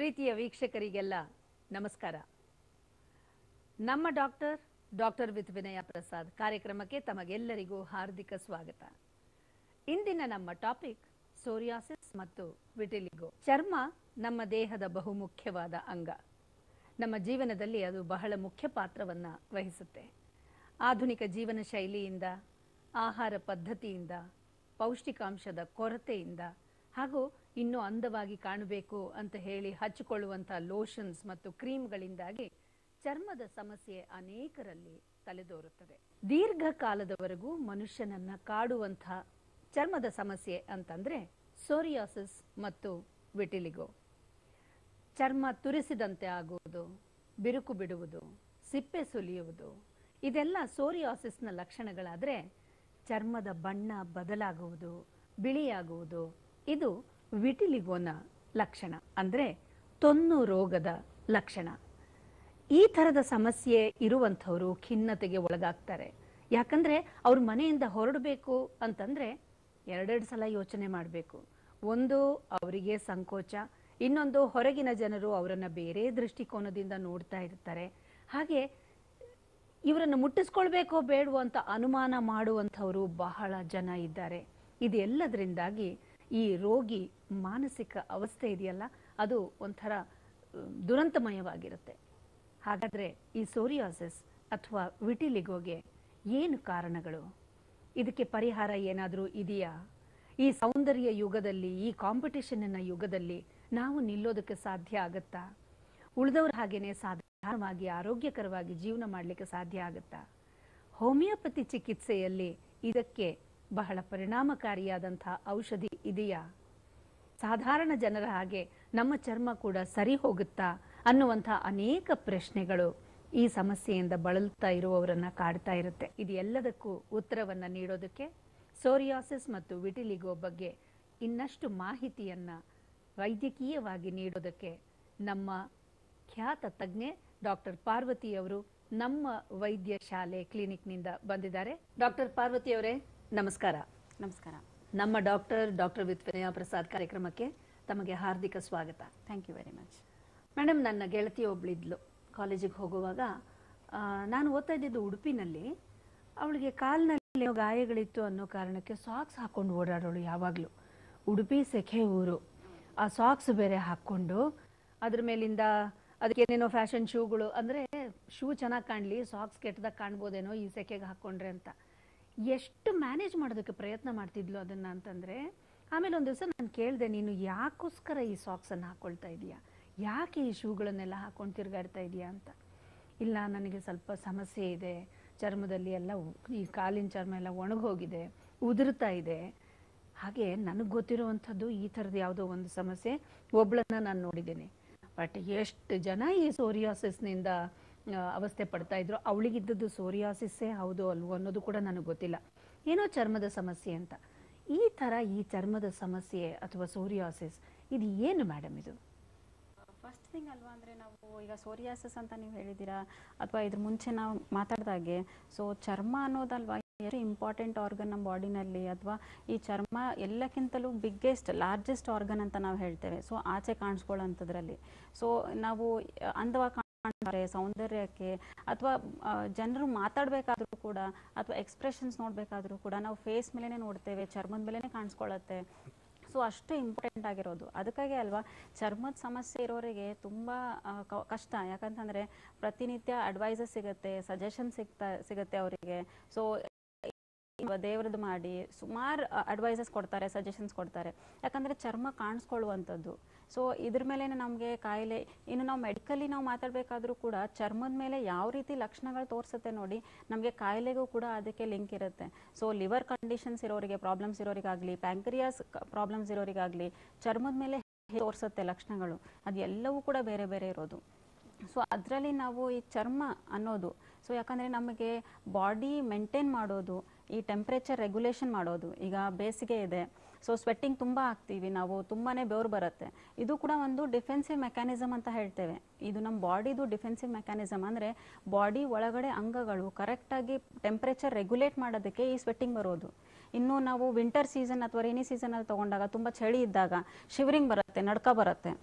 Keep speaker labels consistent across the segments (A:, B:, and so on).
A: ಪ್ರೀತಿಯ ವೀಕ್ಷಕರಿಗೆಲ್ಲ ನಮಸ್ಕಾರ ನಮ್ಮ doctor doctor with Vinaya Prasad ಕಾರ್ಯಕ್ರಮಕ್ಕೆ ತಮಗೆಲ್ಲರಿಗೂ ಹಾರ್ದಿಕ ಸ್ವಾಗತ ಇಂದಿನ ನಮ್ಮ ಟಾಪಿಕ್ ಸೋರಿಯಾಸಿಸ್ ಮತ್ತು ವಿಟಿಲಿಗೋ ಚರ್ಮ ನಮ್ಮ ದೇಹದ ಬಹುಮುಖ್ಯವಾದ ಅಂಗ ನಮ್ಮ ಜೀವನದಲ್ಲಿ ಅದು ಬಹಳ ಮುಖ್ಯ ಪಾತ್ರವನ್ನ ವಹಿಸುತ್ತೆ ಆಧುನಿಕ ಜೀವನ ಶೈಲಿಯಿಂದ ಆಹಾರ ಪದ್ಧತಿಯಿಂದ ಪೌಷ್ಟಿಕಾಂಶದ ಕೊರತೆಯಿಂದ ಹಾಗೂ ಇನ್ನೂ ಅಂದವಾಗಿ ಕಾಣಬೇಕು ಅಂತ ಹೇಳಿ ಹಚ್ಚಿಕೊಳ್ಳುವಂಥ ಲೋಷನ್ಸ್ ಮತ್ತು ಕ್ರೀಮ್ಗಳಿಂದಾಗಿ ಚರ್ಮದ ಸಮಸ್ಯೆ ಅನೇಕರಲ್ಲಿ ತಲೆದೋರುತ್ತದೆ ದೀರ್ಘಕಾಲದವರೆಗೂ ಮನುಷ್ಯನನ್ನ ಕಾಡುವಂಥ ಚರ್ಮದ ಸಮಸ್ಯೆ ಅಂತಂದ್ರೆ ಸೋರಿಯಾಸಿಸ್ ಮತ್ತು ವಿಟಿಲಿಗೋ ಚರ್ಮ ತುರಿಸಿದಂತೆ ಆಗುವುದು ಬಿರುಕು ಬಿಡುವುದು ಸಿಪ್ಪೆ ಸುಲಿಯುವುದು ಇದೆಲ್ಲ ಸೋರಿಯಾಸಿಸ್ನ ಲಕ್ಷಣಗಳಾದರೆ ಚರ್ಮದ ಬಣ್ಣ ಬದಲಾಗುವುದು ಬಿಳಿಯಾಗುವುದು ಇದು ವಿಟಿಲಿಗೋನ ಲಕ್ಷಣ ಅಂದರೆ ತೊನ್ನು ರೋಗದ ಲಕ್ಷಣ ಈ ಥರದ ಸಮಸ್ಯೆ ಇರುವಂಥವರು ಖಿನ್ನತೆಗೆ ಒಳಗಾಗ್ತಾರೆ ಯಾಕಂದ್ರೆ ಅವ್ರ ಮನೆಯಿಂದ ಹೊರಡಬೇಕು ಅಂತಂದ್ರೆ ಎರಡೆರಡು ಸಲ ಯೋಚನೆ ಮಾಡಬೇಕು ಒಂದು ಅವರಿಗೆ ಸಂಕೋಚ ಇನ್ನೊಂದು ಹೊರಗಿನ ಜನರು ಅವರನ್ನ ಬೇರೆ ದೃಷ್ಟಿಕೋನದಿಂದ ನೋಡ್ತಾ ಇರ್ತಾರೆ ಹಾಗೆ ಇವರನ್ನು ಮುಟ್ಟಿಸ್ಕೊಳ್ಬೇಕೋ ಬೇಡವೋ ಅಂತ ಅನುಮಾನ ಮಾಡುವಂಥವರು ಬಹಳ ಜನ ಇದ್ದಾರೆ ಇದೆಲ್ಲದರಿಂದಾಗಿ ಈ ರೋಗಿ ಮಾನಸಿಕ ಅವಸ್ಥೆ ಇದೆಯಲ್ಲ ಅದು ಒಂಥರ ಅಹ್, ದುರಂತಮಯವಾಗಿರುತ್ತೆ ಹಾಗಾದ್ರೆ ಈ ಸೋರಿಯಾಸಿಸ್ ಅಥವಾ ವಿಟಿಲಿಗೋಗೆ ಏನು ಕಾರಣಗಳು ಇದಕ್ಕೆ ಪರಿಹಾರ ಏನಾದರೂ ಇದೆಯಾ ಈ ಸೌಂದರ್ಯ ಯುಗದಲ್ಲಿ ಈ ಕಾಂಪಿಟಿಷನ್ನ ಯುಗದಲ್ಲಿ ನಾವು ನಿಲ್ಲೋದಕ್ಕೆ ಸಾಧ್ಯ ಆಗತ್ತಾ ಉಳಿದವ್ರ ಹಾಗೇನೆ ಸಾಧಾರಣವಾಗಿ ಆರೋಗ್ಯಕರವಾಗಿ ಜೀವನ ಮಾಡಲಿಕ್ಕೆ ಸಾಧ್ಯ ಆಗುತ್ತಾ ಹೋಮಿಯೋಪತಿ ಚಿಕಿತ್ಸೆಯಲ್ಲಿ ಇದಕ್ಕೆ ಬಹಳ ಪರಿಣಾಮಕಾರಿಯಾದಂತಹ ಔಷಧಿ ಇದೆಯಾ ಸಾಧಾರಣ ಜನರ ಹಾಗೆ ನಮ್ಮ ಚರ್ಮ ಕೂಡ ಸರಿ ಹೋಗುತ್ತಾ ಅನ್ನುವಂಥ ಅನೇಕ ಪ್ರಶ್ನೆಗಳು ಈ ಸಮಸ್ಯೆಯಿಂದ ಬಳಲ್ತಾ ಇರುವವರನ್ನ ಕಾಡ್ತಾ ಇರುತ್ತೆ ಇದು ಎಲ್ಲದಕ್ಕೂ ಉತ್ತರವನ್ನ ನೀಡೋದಕ್ಕೆ ಸೋರಿಯಾಸಿಸ್ ಮತ್ತು ವಿಟಿಲಿಗೋ ಬಗ್ಗೆ ಇನ್ನಷ್ಟು ಮಾಹಿತಿಯನ್ನ ವೈದ್ಯಕೀಯವಾಗಿ ನೀಡೋದಕ್ಕೆ ನಮ್ಮ ಖ್ಯಾತ ತಜ್ಞೆ ಡಾಕ್ಟರ್ ಪಾರ್ವತಿ ಅವರು ನಮ್ಮ ವೈದ್ಯ ಶಾಲೆ ಕ್ಲಿನಿಕ್ನಿಂದ ಬಂದಿದ್ದಾರೆ ಡಾಕ್ಟರ್ ಪಾರ್ವತಿ ಅವರೇ ನಮಸ್ಕಾರ
B: ನಮಸ್ಕಾರ
A: ನಮ್ಮ doctor doctor with Vinaya Prasad ಕಾರ್ಯಕ್ರಮಕ್ಕೆ ತಮಗೆ ಹಾರ್ದಿಕ ಸ್ವಾಗತ
B: thank you very much
A: madam ನನ್ನ ಗೆಳತಿ ಒಬ್ಳಿದ್ಲು ಕಾಲೇಜಿಗೆ ಹೋಗುವಾಗ ಆ, ನಾನು ಓದ್ತಾ ಇದ್ದಿದ್ದು ಉಡುಪಿನಲ್ಲಿ ಅವಳಿಗೆ ಕಾಲಿನಲ್ಲಿ ಏನೋ ಗಾಯಗಳಿತ್ತು ಅನ್ನೋ ಕಾರಣಕ್ಕೆ ಸಾಕ್ಸ್ ಹಾಕೊಂಡು ಓಡಾಡೋಳು ಯಾವಾಗಲೂ ಉಡುಪಿ ಸೆಖೆ ಊರು ಆ ಸಾಕ್ಸ್ ಬೇರೆ ಹಾಕ್ಕೊಂಡು ಅದ್ರ ಮೇಲಿಂದ ಅದಕ್ಕೆ ಏನೇನೋ ಫ್ಯಾಷನ್ ಶೂಗಳು ಅಂದರೆ ಶೂ ಚೆನ್ನಾಗಿ ಕಾಣಲಿ ಸಾಕ್ಸ್ ಕೆಟ್ಟದಾಗ ಕಾಣ್ಬೋದೇನೋ ಈ ಸೆಕೆಗೆ ಹಾಕ್ಕೊಂಡ್ರೆ ಅಂತ ಎಷ್ಟು ಮ್ಯಾನೇಜ್ ಮಾಡೋದಕ್ಕೆ ಪ್ರಯತ್ನ ಮಾಡ್ತಿದ್ಲು ಅದನ್ನ ಅಂತಂದ್ರೆ ಆಮೇಲೆ ಒಂದು ದಿವಸ ನಾನು ಕೇಳಿದೆ ನೀನು ಯಾಕೋಸ್ಕರ ಈ ಸಾಕ್ಸನ್ನು ಹಾಕೊಳ್ತಾ ಇದೀಯಾ ಯಾಕೆ ಈ ಶೂಗಳನ್ನೆಲ್ಲ ಹಾಕೊಂಡು ತಿರುಗಾಡ್ತಾ ಇದೀಯಾ ಅಂತ ಇಲ್ಲ ನನಗೆ ಸ್ವಲ್ಪ ಸಮಸ್ಯೆ ಇದೆ ಚರ್ಮದಲ್ಲಿ ಎಲ್ಲ ಉ- ಈ ಕಾಲಿನ ಚರ್ಮ ಎಲ್ಲ ಒಣಗೋಗಿದೆ ಉದುರ್ತಾ ಇದೆ ಹಾಗೆ ನನಗೆ ಗೊತ್ತಿರುವಂಥದ್ದು ಈ ಥರದ ಯಾವುದೋ ಒಂದು ಸಮಸ್ಯೆ ಒಬ್ಳನ್ನ ನಾನು ನೋಡಿದ್ದೇನೆ ಬಟ್ ಎಷ್ಟು ಜನ ಈ ಸೋರಿಯಾಸಿಸ್ನಿಂದ ಆ, ಅವಸ್ಥೆ ಪಡ್ತಾ ಇದ್ರು ಅವಳಿಗಿದ್ದದ್ದು ಸೋರಿಯಾಸಿಸ್ಸೇ ಹೌದು ಅಲ್ವೋ ಅನ್ನೋದು ಕೂಡ ನನಗೆ ಗೊತ್ತಿಲ್ಲ ಏನೋ ಚರ್ಮದ ಸಮಸ್ಯೆ ಅಂತ ಈ ಥರ ಈ ಚರ್ಮದ ಸಮಸ್ಯೆ ಅಥವಾ ಸೋರಿಯಾಸಿಸ್ ಇದು ಏನು ಮೇಡಮ್ ಇದು
B: ಫಸ್ಟ್ ಥಿಂಗ್ ಅಲ್ವಾ ಅಂದರೆ ನಾವು ಈಗ ಸೋರಿಯಾಸಿಸ್ ಅಂತ ನೀವು ಹೇಳಿದ್ದೀರಾ ಅಥವಾ ಇದ್ರ ಮುಂಚೆ ನಾವು ಮಾತಾಡ್ದಾಗೆ ಸೊ ಚರ್ಮ ಅನ್ನೋದಲ್ವಾ ಎಷ್ಟು ಇಂಪಾರ್ಟೆಂಟ್ ಆರ್ಗನ್ ನಮ್ಮ ಬಾಡಿನಲ್ಲಿ ಅಥವಾ ಈ ಚರ್ಮ ಎಲ್ಲಕ್ಕಿಂತಲೂ ಬಿಗ್ಗೆಸ್ಟ್ ಲಾರ್ಜೆಸ್ಟ್ ಆರ್ಗನ್ ಅಂತ ನಾವು ಹೇಳ್ತೇವೆ ಸೊ ಆಚೆ ಕಾಣಿಸ್ಕೊಳ್ಳೋಂಥದ್ರಲ್ಲಿ ಸೊ ನಾವು ಅಂದವಾಗಿ ಕಾಣ್ತಾರೆ ಸೌಂದರ್ಯಕ್ಕೆ ಅಥವಾ ಜನರು ಮಾತಾಡಬೇಕಾದ್ರೂ ಕೂಡ ಅಥವಾ ಎಕ್ಸ್ಪ್ರೆಷನ್ಸ್ ನೋಡಬೇಕಾದ್ರೂ ಕೂಡ ನಾವು ಫೇಸ್ ಮೇಲೇ ನೋಡ್ತೇವೆ ಚರ್ಮದ ಮೇಲೇ ಕಾಣಿಸ್ಕೊಳ್ಳುತ್ತೆ ಸೊ ಅಷ್ಟು ಇಂಪಾರ್ಟೆಂಟ್ ಆಗಿರೋದು ಅದಕ್ಕಾಗಿ ಅಲ್ವಾ ಚರ್ಮದ ಸಮಸ್ಯೆ ಇರೋರಿಗೆ ತುಂಬ ಆ, ಕ- ಕಷ್ಟ ಯಾಕಂತಂದ್ರೆ ಪ್ರತಿನಿತ್ಯ ಅಡ್ವೈಸಸ್ ಸಿಗುತ್ತೆ ಸಜೆಷನ್ ಸಿಗ್ತಾ ಸಿಗುತ್ತೆ ಅವರಿಗೆ ಸೊ ದೇವ್ರದ್ದು ಮಾಡಿ ಸುಮಾರು ಅಡ್ವೈಸಸ್ ಕೊಡ್ತಾರೆ ಸಜೆಷನ್ಸ್ ಕೊಡ್ತಾರೆ ಯಾಕಂದ್ರೆ ಚರ್ಮ ಕಾಣಿಸ್ಕೊಳ್ಳುವಂಥದ್ದು ಸೊ ಇದ್ರ ಮೇಲೆ ನಮಗೆ ಕಾಯಿಲೆ ಇನ್ನು ನಾವು ಮೆಡಿಕಲಿ ನಾವು ಮಾತಾಡಬೇಕಾದ್ರೂ ಕೂಡ ಚರ್ಮದ ಮೇಲೆ ಯಾವ ರೀತಿ ಲಕ್ಷಣಗಳು ತೋರಿಸುತ್ತೆ ನೋಡಿ ನಮಗೆ ಕಾಯಿಲೆಗೂ ಕೂಡ ಅದಕ್ಕೆ ಲಿಂಕ್ ಇರುತ್ತೆ ಸೊ ಲಿವರ್ ಕಂಡೀಷನ್ಸ್ ಇರೋರಿಗೆ ಪ್ರಾಬ್ಲಮ್ಸ್ ಇರೋರಿಗಾಗಲಿ ಪ್ಯಾಂಕ್ರಿಯಾಸ್ ಪ್ರಾಬ್ಲಮ್ಸ್ ಇರೋರಿಗಾಗಲಿ ಚರ್ಮದ ಮೇಲೆ ತೋರಿಸುತ್ತೆ ಲಕ್ಷಣಗಳು ಅದು ಎಲ್ಲವೂ ಕೂಡ ಬೇರೆ ಬೇರೆ ಇರೋದು ಸೊ ಅದರಲ್ಲಿ ನಾವು ಈ ಚರ್ಮ ಅನ್ನೋದು ಸೊ ಯಾಕಂದರೆ ನಮಗೆ ಬಾಡಿ ಮೇಂಟೈನ್ ಮಾಡೋದು ಈ ಟೆಂಪ್ರೇಚರ್ ರೆಗ್ಯುಲೇಷನ್ ಮಾಡೋದು ಈಗ ಬೇಸಿಗೆ ಇದೆ ಸೊ ಸ್ವೆಟ್ಟಿಂಗ್ ತುಂಬ ಆಗ್ತೀವಿ ನಾವು ತುಂಬಾ ಬೆವರು ಬರುತ್ತೆ ಇದು ಕೂಡ ಒಂದು ಡಿಫೆನ್ಸಿವ್ ಮೆಕ್ಯಾನಿಸಮ್ ಅಂತ ಹೇಳ್ತೇವೆ ಇದು ನಮ್ಮ ಬಾಡಿದು ಡಿಫೆನ್ಸಿವ್ ಮೆಕ್ಯಾನಿಸಮ್ ಅಂದರೆ ಬಾಡಿ ಒಳಗಡೆ ಅಂಗಗಳು ಕರೆಕ್ಟಾಗಿ ಟೆಂಪ್ರೇಚರ್ ರೆಗ್ಯುಲೇಟ್ ಮಾಡೋದಕ್ಕೆ ಈ ಸ್ವೆಟ್ಟಿಂಗ್ ಬರೋದು ಇನ್ನು ನಾವು ವಿಂಟರ್ ಸೀಸನ್ ಅಥವಾ ರೇನಿ ಸೀಸನಲ್ಲಿ ತಗೊಂಡಾಗ ತುಂಬ ಚಳಿ ಇದ್ದಾಗ ಶಿವರಿಂಗ್ ಬರುತ್ತೆ ನಡ್ಕ ಬರುತ್ತೆ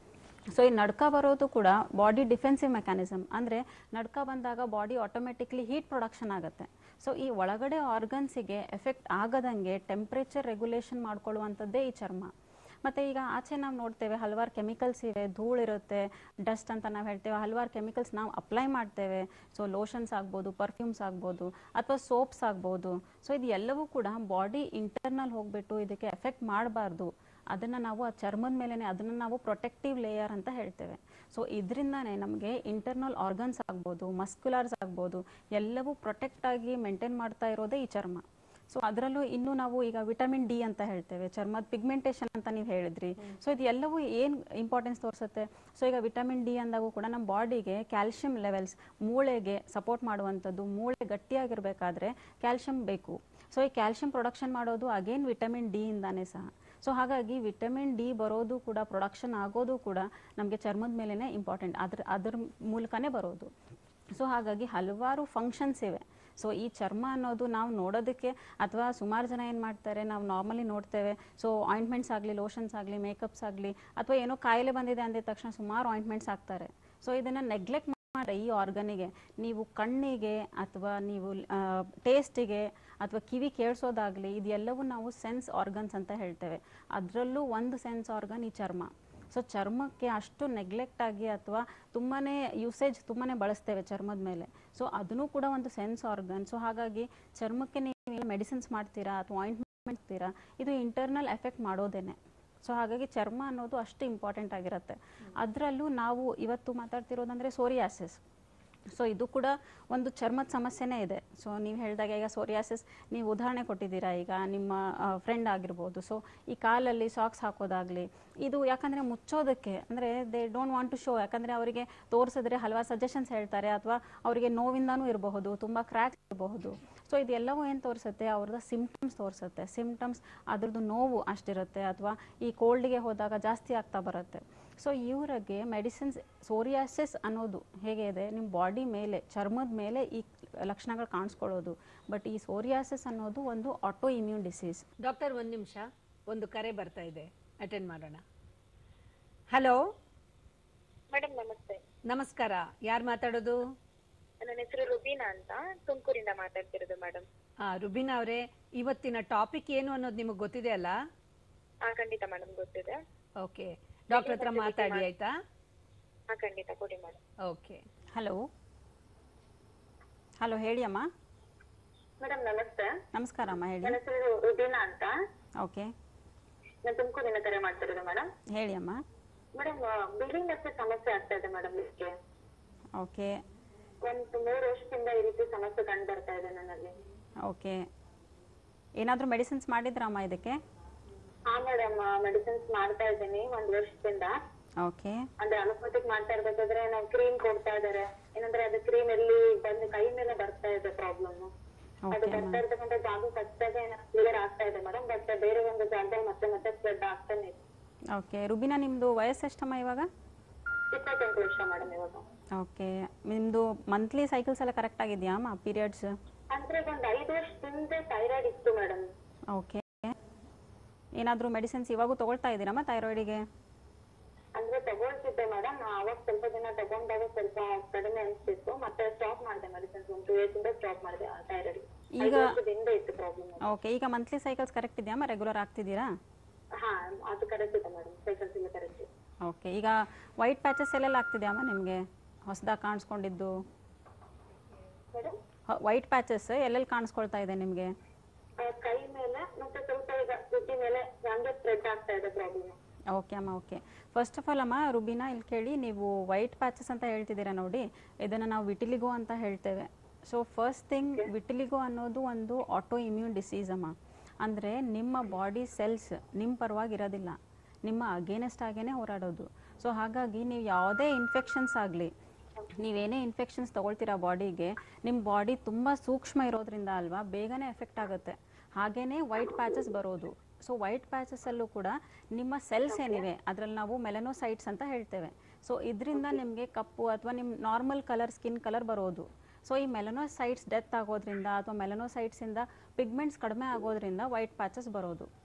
B: ಸೊ ಈ ನಡ್ಕ ಬರೋದು ಕೂಡ ಬಾಡಿ ಡಿಫೆನ್ಸಿವ್ ಮೆಕ್ಯಾನಿಸಮ್ ಅಂದರೆ ನಡ್ಕ ಬಂದಾಗ ಬಾಡಿ ಆಟೋಮೆಟಿಕ್ಲಿ ಹೀಟ್ ಪ್ರೊಡಕ್ಷನ್ ಆಗುತ್ತೆ ಸೊ ಈ ಒಳಗಡೆ ಆರ್ಗನ್ಸಿಗೆ ಎಫೆಕ್ಟ್ ಆಗದಂಗೆ ಟೆಂಪ್ರೇಚರ್ ರೆಗ್ಯುಲೇಷನ್ ಮಾಡ್ಕೊಳ್ಳುವಂಥದ್ದೇ ಈ ಚರ್ಮ ಮತ್ತು ಈಗ ಆಚೆ ನಾವು ನೋಡ್ತೇವೆ ಹಲವಾರು ಕೆಮಿಕಲ್ಸ್ ಇವೆ ಧೂಳಿರುತ್ತೆ ಡಸ್ಟ್ ಅಂತ ನಾವು ಹೇಳ್ತೇವೆ ಹಲವಾರು ಕೆಮಿಕಲ್ಸ್ ನಾವು ಅಪ್ಲೈ ಮಾಡ್ತೇವೆ ಸೊ ಲೋಷನ್ಸ್ ಆಗ್ಬೋದು ಪರ್ಫ್ಯೂಮ್ಸ್ ಆಗ್ಬೋದು ಅಥವಾ ಸೋಪ್ಸ್ ಆಗ್ಬೋದು ಸೊ ಇದು ಎಲ್ಲವೂ ಕೂಡ ಬಾಡಿ ಇಂಟರ್ನಲ್ ಹೋಗ್ಬಿಟ್ಟು ಇದಕ್ಕೆ ಎಫೆಕ್ಟ್ ಮಾಡಬಾರ್ದು ಅದನ್ನು ನಾವು ಆ ಚರ್ಮದ ಮೇಲೇ ಅದನ್ನು ನಾವು ಪ್ರೊಟೆಕ್ಟಿವ್ ಲೇಯರ್ ಅಂತ ಹೇಳ್ತೇವೆ ಸೊ ಇದರಿಂದಾನೇ ನಮಗೆ ಇಂಟರ್ನಲ್ ಆರ್ಗನ್ಸ್ ಆಗ್ಬೋದು ಮಸ್ಕ್ಯುಲರ್ಸ್ ಆಗ್ಬೋದು ಎಲ್ಲವೂ ಪ್ರೊಟೆಕ್ಟ್ ಆಗಿ ಮೇಂಟೈನ್ ಮಾಡ್ತಾ ಇರೋದೇ ಈ ಚರ್ಮ ಸೊ ಅದರಲ್ಲೂ ಇನ್ನು ನಾವು ಈಗ ವಿಟಮಿನ್ ಡಿ ಅಂತ ಹೇಳ್ತೇವೆ ಚರ್ಮದ ಪಿಗ್ಮೆಂಟೇಷನ್ ಅಂತ ನೀವು ಹೇಳಿದ್ರಿ ಸೊ ಇದು ಎಲ್ಲವೂ ಏನು ಇಂಪಾರ್ಟೆನ್ಸ್ ತೋರಿಸುತ್ತೆ ಸೊ ಈಗ ವಿಟಮಿನ್ ಡಿ ಅಂದಾಗೂ ಕೂಡ ನಮ್ಮ ಬಾಡಿಗೆ ಕ್ಯಾಲ್ಶಿಯಂ ಲೆವೆಲ್ಸ್ ಮೂಳೆಗೆ ಸಪೋರ್ಟ್ ಮಾಡುವಂಥದ್ದು ಮೂಳೆ ಗಟ್ಟಿಯಾಗಿರಬೇಕಾದ್ರೆ ಕ್ಯಾಲ್ಶಿಯಂ ಬೇಕು ಸೊ ಈ ಕ್ಯಾಲ್ಶಿಯಂ ಪ್ರೊಡಕ್ಷನ್ ಮಾಡೋದು ಅಗೇನ್ ವಿಟಮಿನ್ ಡಿ ಇಂದಾನೇ ಸಹ ಸೊ ಹಾಗಾಗಿ ವಿಟಮಿನ್ ಡಿ ಬರೋದು ಕೂಡ ಪ್ರೊಡಕ್ಷನ್ ಆಗೋದು ಕೂಡ ನಮಗೆ ಚರ್ಮದ ಮೇಲೇ ಇಂಪಾರ್ಟೆಂಟ್ ಅದ್ರ ಅದ್ರ ಮೂಲಕನೇ ಬರೋದು ಸೊ ಹಾಗಾಗಿ ಹಲವಾರು ಫಂಕ್ಷನ್ಸ್ ಇವೆ ಸೊ ಈ ಚರ್ಮ ಅನ್ನೋದು ನಾವು ನೋಡೋದಕ್ಕೆ ಅಥವಾ ಸುಮಾರು ಜನ ಏನು ಮಾಡ್ತಾರೆ ನಾವು ನಾರ್ಮಲಿ ನೋಡ್ತೇವೆ ಸೊ ಆಯಿಂಟ್ಮೆಂಟ್ಸ್ ಆಗಲಿ ಲೋಷನ್ಸ್ ಆಗಲಿ ಮೇಕಪ್ಸ್ ಆಗಲಿ ಅಥವಾ ಏನೋ ಕಾಯಿಲೆ ಬಂದಿದೆ ಅಂದಿದ ತಕ್ಷಣ ಸುಮಾರು ಆಯಿಂಟ್ಮೆಂಟ್ಸ್ ಹಾಕ್ತಾರೆ ಸೊ ಇದನ್ನು ನೆಗ್ಲೆಕ್ಟ್ ಮಾಡಿ ಈ ಆರ್ಗನಿಗೆ ನೀವು ಕಣ್ಣಿಗೆ ಅಥವಾ ನೀವು ಟೇಸ್ಟಿಗೆ ಅಥವಾ ಕಿವಿ ಕೇಳಿಸೋದಾಗಲಿ ಇದೆಲ್ಲವೂ ನಾವು ಸೆನ್ಸ್ ಆರ್ಗನ್ಸ್ ಅಂತ ಹೇಳ್ತೇವೆ ಅದರಲ್ಲೂ ಒಂದು ಸೆನ್ಸ್ ಆರ್ಗನ್ ಈ ಚರ್ಮ ಸೊ ಚರ್ಮಕ್ಕೆ ಅಷ್ಟು ನೆಗ್ಲೆಕ್ಟ್ ಆಗಿ ಅಥವಾ ತುಂಬಾ ಯೂಸೇಜ್ ತುಂಬಾ ಬಳಸ್ತೇವೆ ಚರ್ಮದ ಮೇಲೆ ಸೊ ಅದನ್ನು ಕೂಡ ಒಂದು ಸೆನ್ಸ್ ಆರ್ಗನ್ ಸೊ ಹಾಗಾಗಿ ಚರ್ಮಕ್ಕೆ ನೀವು ಮೆಡಿಸಿನ್ಸ್ ಮಾಡ್ತೀರಾ ಅಥವಾ ಆಯಿಂಟ್ಮೆಂಟ್ ಮಾಡ್ತೀರಾ ಇದು ಇಂಟರ್ನಲ್ ಎಫೆಕ್ಟ್ ಮಾಡೋದೇನೆ ಸೊ ಹಾಗಾಗಿ ಚರ್ಮ ಅನ್ನೋದು ಅಷ್ಟು ಇಂಪಾರ್ಟೆಂಟ್ ಆಗಿರುತ್ತೆ ಅದರಲ್ಲೂ ನಾವು ಇವತ್ತು ಮಾತಾಡ್ತಿರೋದಂದರೆ ಸೋರಿಯಾಸಿಸ್ ಸೊ ಇದು ಕೂಡ ಒಂದು ಚರ್ಮದ ಸಮಸ್ಯೆನೇ ಇದೆ ಸೊ ನೀವು ಹೇಳಿದಾಗ ಈಗ ಸೋರಿಯಾಸಿಸ್ ನೀವು ಉದಾಹರಣೆ ಕೊಟ್ಟಿದ್ದೀರಾ ಈಗ ನಿಮ್ಮ ಫ್ರೆಂಡ್ ಆಗಿರ್ಬೋದು ಸೊ ಈ ಕಾಲಲ್ಲಿ ಸಾಕ್ಸ್ ಹಾಕೋದಾಗಲಿ ಇದು ಯಾಕಂದರೆ ಮುಚ್ಚೋದಕ್ಕೆ ಅಂದರೆ they don't want to show ಯಾಕಂದರೆ ಅವರಿಗೆ ತೋರಿಸಿದ್ರೆ ಹಲವಾರು ಸಜೆಷನ್ಸ್ ಹೇಳ್ತಾರೆ ಅಥವಾ ಅವರಿಗೆ ನೋವಿಂದನೂ ಇರಬಹುದು ತುಂಬ ಕ್ರ್ಯಾಕ್ಸ್ ಇರಬಹುದು ಸೊ ಇದೆಲ್ಲವೂ ಏನು ತೋರಿಸುತ್ತೆ ಅವ್ರದ್ದು ಸಿಮ್ಟಮ್ಸ್ ತೋರಿಸುತ್ತೆ ಸಿಮ್ಟಮ್ಸ್ ಅದ್ರದ್ದು ನೋವು ಅಷ್ಟಿರುತ್ತೆ ಅಥವಾ ಈ ಕೋಲ್ಡಿಗೆ ಹೋದಾಗ ಜಾಸ್ತಿ ಆಗ್ತಾ ಬರುತ್ತೆ ಸೊ ಇವರಿಗೆ ಮೆಡಿಸಿನ್ಸ್ ಸೋರಿಯಾಸಿಸ್ ಅನ್ನೋದು ಹೇಗೆ ಇದೆ ನಿಮ್ಮ ಬಾಡಿ ಮೇಲೆ ಚರ್ಮದ ಮೇಲೆ ಈ ಲಕ್ಷಣಗಳು ಕಾಣಿಸ್ಕೊಳ್ಳೋದು ಬಟ್ ಈ ಸೋರಿಯಾಸಿಸ್ ಅನ್ನೋದು ಒಂದು ಆಟೋ ಇಮ್ಯೂನ್ ಡಿಸೀಸ್
A: ಡಾಕ್ಟರ್ ಒಂದು ನಿಮಿಷ ಒಂದು ಕರೆ ಬರ್ತಾ ಇದೆ ಅಟೆಂಡ್ ಮಾಡೋಣ ಹಲೋ
C: ಮೇಡಮ್ ನಮಸ್ತೆ
A: ನಮಸ್ಕಾರ ಯಾರು ಮಾತಾಡೋದು
C: ನನ್ನ ಹೆಸರು ರುಬೀನಾ ಅಂತ ತುಮಕೂರಿಂದ ಮಾತಾಡ್ತಿರೋದು ಮೇಡಮ್
A: ಆ, ರುಬಿನಾ ಅವರೇ ಇವತ್ತಿನ ಟಾಪಿಕ್ ಏನು ಅನ್ನೋದು ನಿಮಗೆ ಗೊತ್ತಿದೆ ಅಲ್ಲ
C: ಹಾ ಖಂಡಿತ ಮೇಡಮ್ ಗೊತ್ತಿದೆ
A: ಓಕೆ ಡಾಕ್ಟರ್ ಹತ್ರ ಮಾತಾಡಿ ಆಯ್ತಾ
C: ಹಾ ಖಂಡಿತ ಕೊಡಿ ಮೇಡಮ್
A: ಓಕೆ
B: ಹಲೋ ಹಲೋ ಹೇಳಿ ಅಮ್ಮ
C: ಮೇಡಮ್ ನಮಸ್ತೆ
B: ನಮಸ್ಕಾರ ಅಮ್ಮ ಹೇಳಿ
C: ನನ್ನ ಹೆಸರು ರುಬೀನಾ ಅಂತ
B: ಓಕೆ
C: ನಾನು ತುಮಕೂರಿಂದ ಕರೆ ಮಾಡ್ತಿರೋದು ಮೇಡಮ್
B: ಹೇಳಿ ಅಮ್ಮ
C: ಮೇಡಮ್ ಬಿಲ್ಡಿಂಗ್ ಅಷ್ಟೇ ಸಮಸ್ಯೆ ಆಗ್ತಾ ಇದೆ ಮೇಡಮ್ ಇದಕ್ಕೆ
B: ಓಕೆ
C: ಒಂದು ಮೂರು ವರ್ಷದಿಂದ ಈ ರೀತಿ ಸಮಸ್ಯೆ ಕಂಡು ಬರ್ತಾ ಇದೆ ನನ್ನಲ್ಲಿ
B: ಓಕೆ ಏನಾದರೂ ಮೆಡಿಸಿನ್ಸ್ ಮಾಡಿದ್ರಮ್ಮ ಇದಕ್ಕೆ
C: ಹಾ ಮೇಡಮ್ ಮೆಡಿಸಿನ್ಸ್ ಮಾಡ್ತಾ ಇದ್ದೀನಿ ಒಂದ್ ವರ್ಷದಿಂದ
B: ಓಕೆ
C: ಅಂದ್ರೆ ಅಲೋಪತಿಕ್ ಮಾಡ್ತಾ ಇರ್ಬೇಕಾದ್ರೆ ನಾವು ಕ್ರೀಮ್ ಕೊಡ್ತಾ ಇದಾರೆ ಏನಂದ್ರೆ ಅದು ಕ್ರೀಮ್ ಎಲ್ಲಿ ಬಂದು ಕೈ ಮೇಲೆ ಬರ್ತಾ ಇದೆ ಪ್ರಾಬ್ಲಮ್ ಅದು
B: ಓಕೆ
C: ಬರ್ತಾ ಇರ್ತಕ್ಕಂಥ ಜಾಗ ಕಚ್ಚಾಗ ಕ್ಲಿಯರ್ ಆಗ್ತಾ ಇದೆ ಮೇಡಮ್ ಬಟ್ ಬೇರೆ ಒಂದು ಜಾಗದಲ್ಲಿ ಮತ್ತೆ ಮತ್ತೆ ಸ್ಪ್ರೆಡ್ ಆಗ್ತಾನೆ ಇದೆ
B: ಓಕೆ ರುಬಿನಾ ನಿಮ್ಮದು ವಯಸ್ಸು ಎಷ್ಟಮ್ಮ ಇವಾಗ
C: ಇಪ್ಪತ್ತೆಂಟು ವರ್ಷ ಮೇಡಮ್ ಇವಾಗ
B: ಓಕೆ ನಿಮ್ಮದು ಮಂತ್ಲಿ ಸೈಕಲ್ಸ್ ಎಲ್ಲ ಕರೆಕ್ಟ್ ಆಗಿದೆಯಾ ಅಮ್ಮ ಪೀರಿಯಡ್ಸ್
C: ಅಂದ್ರೆ ಒಂದ್ ಐದು ವರ್ಷದಿಂದ ಥೈರಾಯ್ಡ್ ಇತ್ತು ಮೇಡಮ್
B: ಓಕೆ ಏನಾದರೂ ಮೆಡಿಸಿನ್ಸ್ ಇವಾಗೂ ತೊಗೊಳ್ತಾ ಇದ್ದೀರಮ್ಮ ಥೈರಾಯ್ಡಿಗೆ
C: ಅಂದ್ರೆ ತಗೊಳ್ತಿದ್ದೆ ಮೇಡಮ್ ಅವಾಗ ಸ್ವಲ್ಪ ದಿನ ತಗೊಂಡಾಗ ಸ್ವಲ್ಪ ಕಡಿಮೆ ಅನ್ಸ್ತಿತ್ತು ಮತ್ತೆ ಸ್ಟಾಪ್ ಮಾಡಿದೆ ಮೆಡಿಸಿನ್ಸ್ ಒಂದು ಟೂ ಇಯರ್ಸ್ ಇಂದ ಸ್ಟಾಪ್ ಮಾಡಿದೆ ಥೈರಾಯ್ಡ್
B: ಈಗ-
C: ಐದು ವರ್ಷದಿಂದ ಇತ್ತು ಪ್ರಾಬ್ಲಮ್
B: ಓಕೆ ಈಗ ಮಂತ್ಲಿ ಸೈಕಲ್ಸ್ ಕರೆಕ್ಟ್ ಇದೆಯಮ್ಮ ರೆಗ್ಯುಲರ್ ಆಗ್ತಿದ್ದೀರಾ
C: ಹಾ ಅದು ಕರೆಕ್ಟ್ ಇದೆ ಮೇಡಮ್ ಸೈಕಲ್ಸ್ ಇಲ್ಲ ಕರೆಕ್ಟ್ ಇದೆ
B: ಓಕೆ ಈಗ ವೈಟ್ ಪ್ಯಾಚಸ್ ಎಲ್ಲೆಲ್ಲ ಆಗ್ತಿದೆಯಮ್ಮ ನಿಮಗೆ ಹೊಸದಾಗಿ ಕಾಣಿಸ್ಕೊಂಡಿದ್ದು
C: ಮೇಡಮ್
B: ವೈಟ್ ಪ್ಯಾಚಸ್ ಎಲ್ಲೆಲ್ಲಿ ಕಾಣಿಸ್ಕೊಳ್ತಾ ಇದೆ ನಿಮಗೆ
C: ಕೈ ಮೇಲೆ ಮತ್ತೆ ಸ್ವಲ್ಪ ಈಗ ತುಟಿ ಮೇಲೆ ಹಂಗೆ ಸ್ಪ್ರೆಡ್ ಆಗ್ತಾ ಇದೆ ಪ್ರಾಬ್ಲಮ್
B: ಓಕೆ ಅಮ್ಮ ಓಕೆ ಫಸ್ಟ್ ಆಫ್ ಆಲ್ ಅಮ್ಮ ರುಬಿನಾ ಇಲ್ಲಿ ಕೇಳಿ ನೀವು ವೈಟ್ ಪ್ಯಾಚಸ್ ಅಂತ ಹೇಳ್ತಿದ್ದೀರಾ ನೋಡಿ ಇದನ್ನು ನಾವು ವಿಟಿಲಿಗೋ ಅಂತ ಹೇಳ್ತೇವೆ ಸೊ ಫಸ್ಟ್ ಥಿಂಗ್ ವಿಟಿಲಿಗೋ ಅನ್ನೋದು ಒಂದು ಆಟೋ ಇಮ್ಯೂನ್ ಡಿಸೀಸ್ ಅಮ್ಮ ಅಂದರೆ ನಿಮ್ಮ ಬಾಡಿ ಸೆಲ್ಸ್ ನಿಮ್ಮ ಪರವಾಗಿ ಇರೋದಿಲ್ಲ ನಿಮ್ಮ ಅಗೇನೆಸ್ಟ್ ಆಗೇ ಹೋರಾಡೋದು ಸೊ ಹಾಗಾಗಿ ನೀವು ಯಾವುದೇ ಇನ್ಫೆಕ್ಷನ್ಸ್ ಆಗಲಿ ನೀವೇನೇ ಇನ್ಫೆಕ್ಷನ್ಸ್ ತೊಗೊಳ್ತೀರಾ ಬಾಡಿಗೆ ನಿಮ್ಮ ಬಾಡಿ ತುಂಬ ಸೂಕ್ಷ್ಮ ಇರೋದ್ರಿಂದ ಅಲ್ವಾ ಬೇಗನೆ ಎಫೆಕ್ಟ್ ಆಗುತ್ತೆ ಹಾಗೇ ವೈಟ್ ಪ್ಯಾಚಸ್ ಬರೋದು ಸೊ ವೈಟ್ ಪ್ಯಾಚಸಲ್ಲೂ ಕೂಡ ನಿಮ್ಮ ಸೆಲ್ಸ್ ಏನಿವೆ ಅದರಲ್ಲಿ ನಾವು ಮೆಲನೋಸೈಟ್ಸ್ ಅಂತ ಹೇಳ್ತೇವೆ ಸೊ ಇದರಿಂದ ನಿಮಗೆ ಕಪ್ಪು ಅಥವಾ ನಿಮ್ಮ ನಾರ್ಮಲ್ ಕಲರ್ ಸ್ಕಿನ್ ಕಲರ್ ಬರೋದು ಸೊ ಈ ಮೆಲನೋಸೈಟ್ಸ್ ಡೆತ್ ಆಗೋದ್ರಿಂದ ಅಥವಾ ಮೆಲನೋಸೈಟ್ಸಿಂದ ಪಿಗ್ಮೆಂಟ್ಸ್ ಕಡಿಮೆ ಆಗೋದ್ರಿಂದ ವೈಟ್ ಪ್ಯಾಚಸ್ ಬರೋದು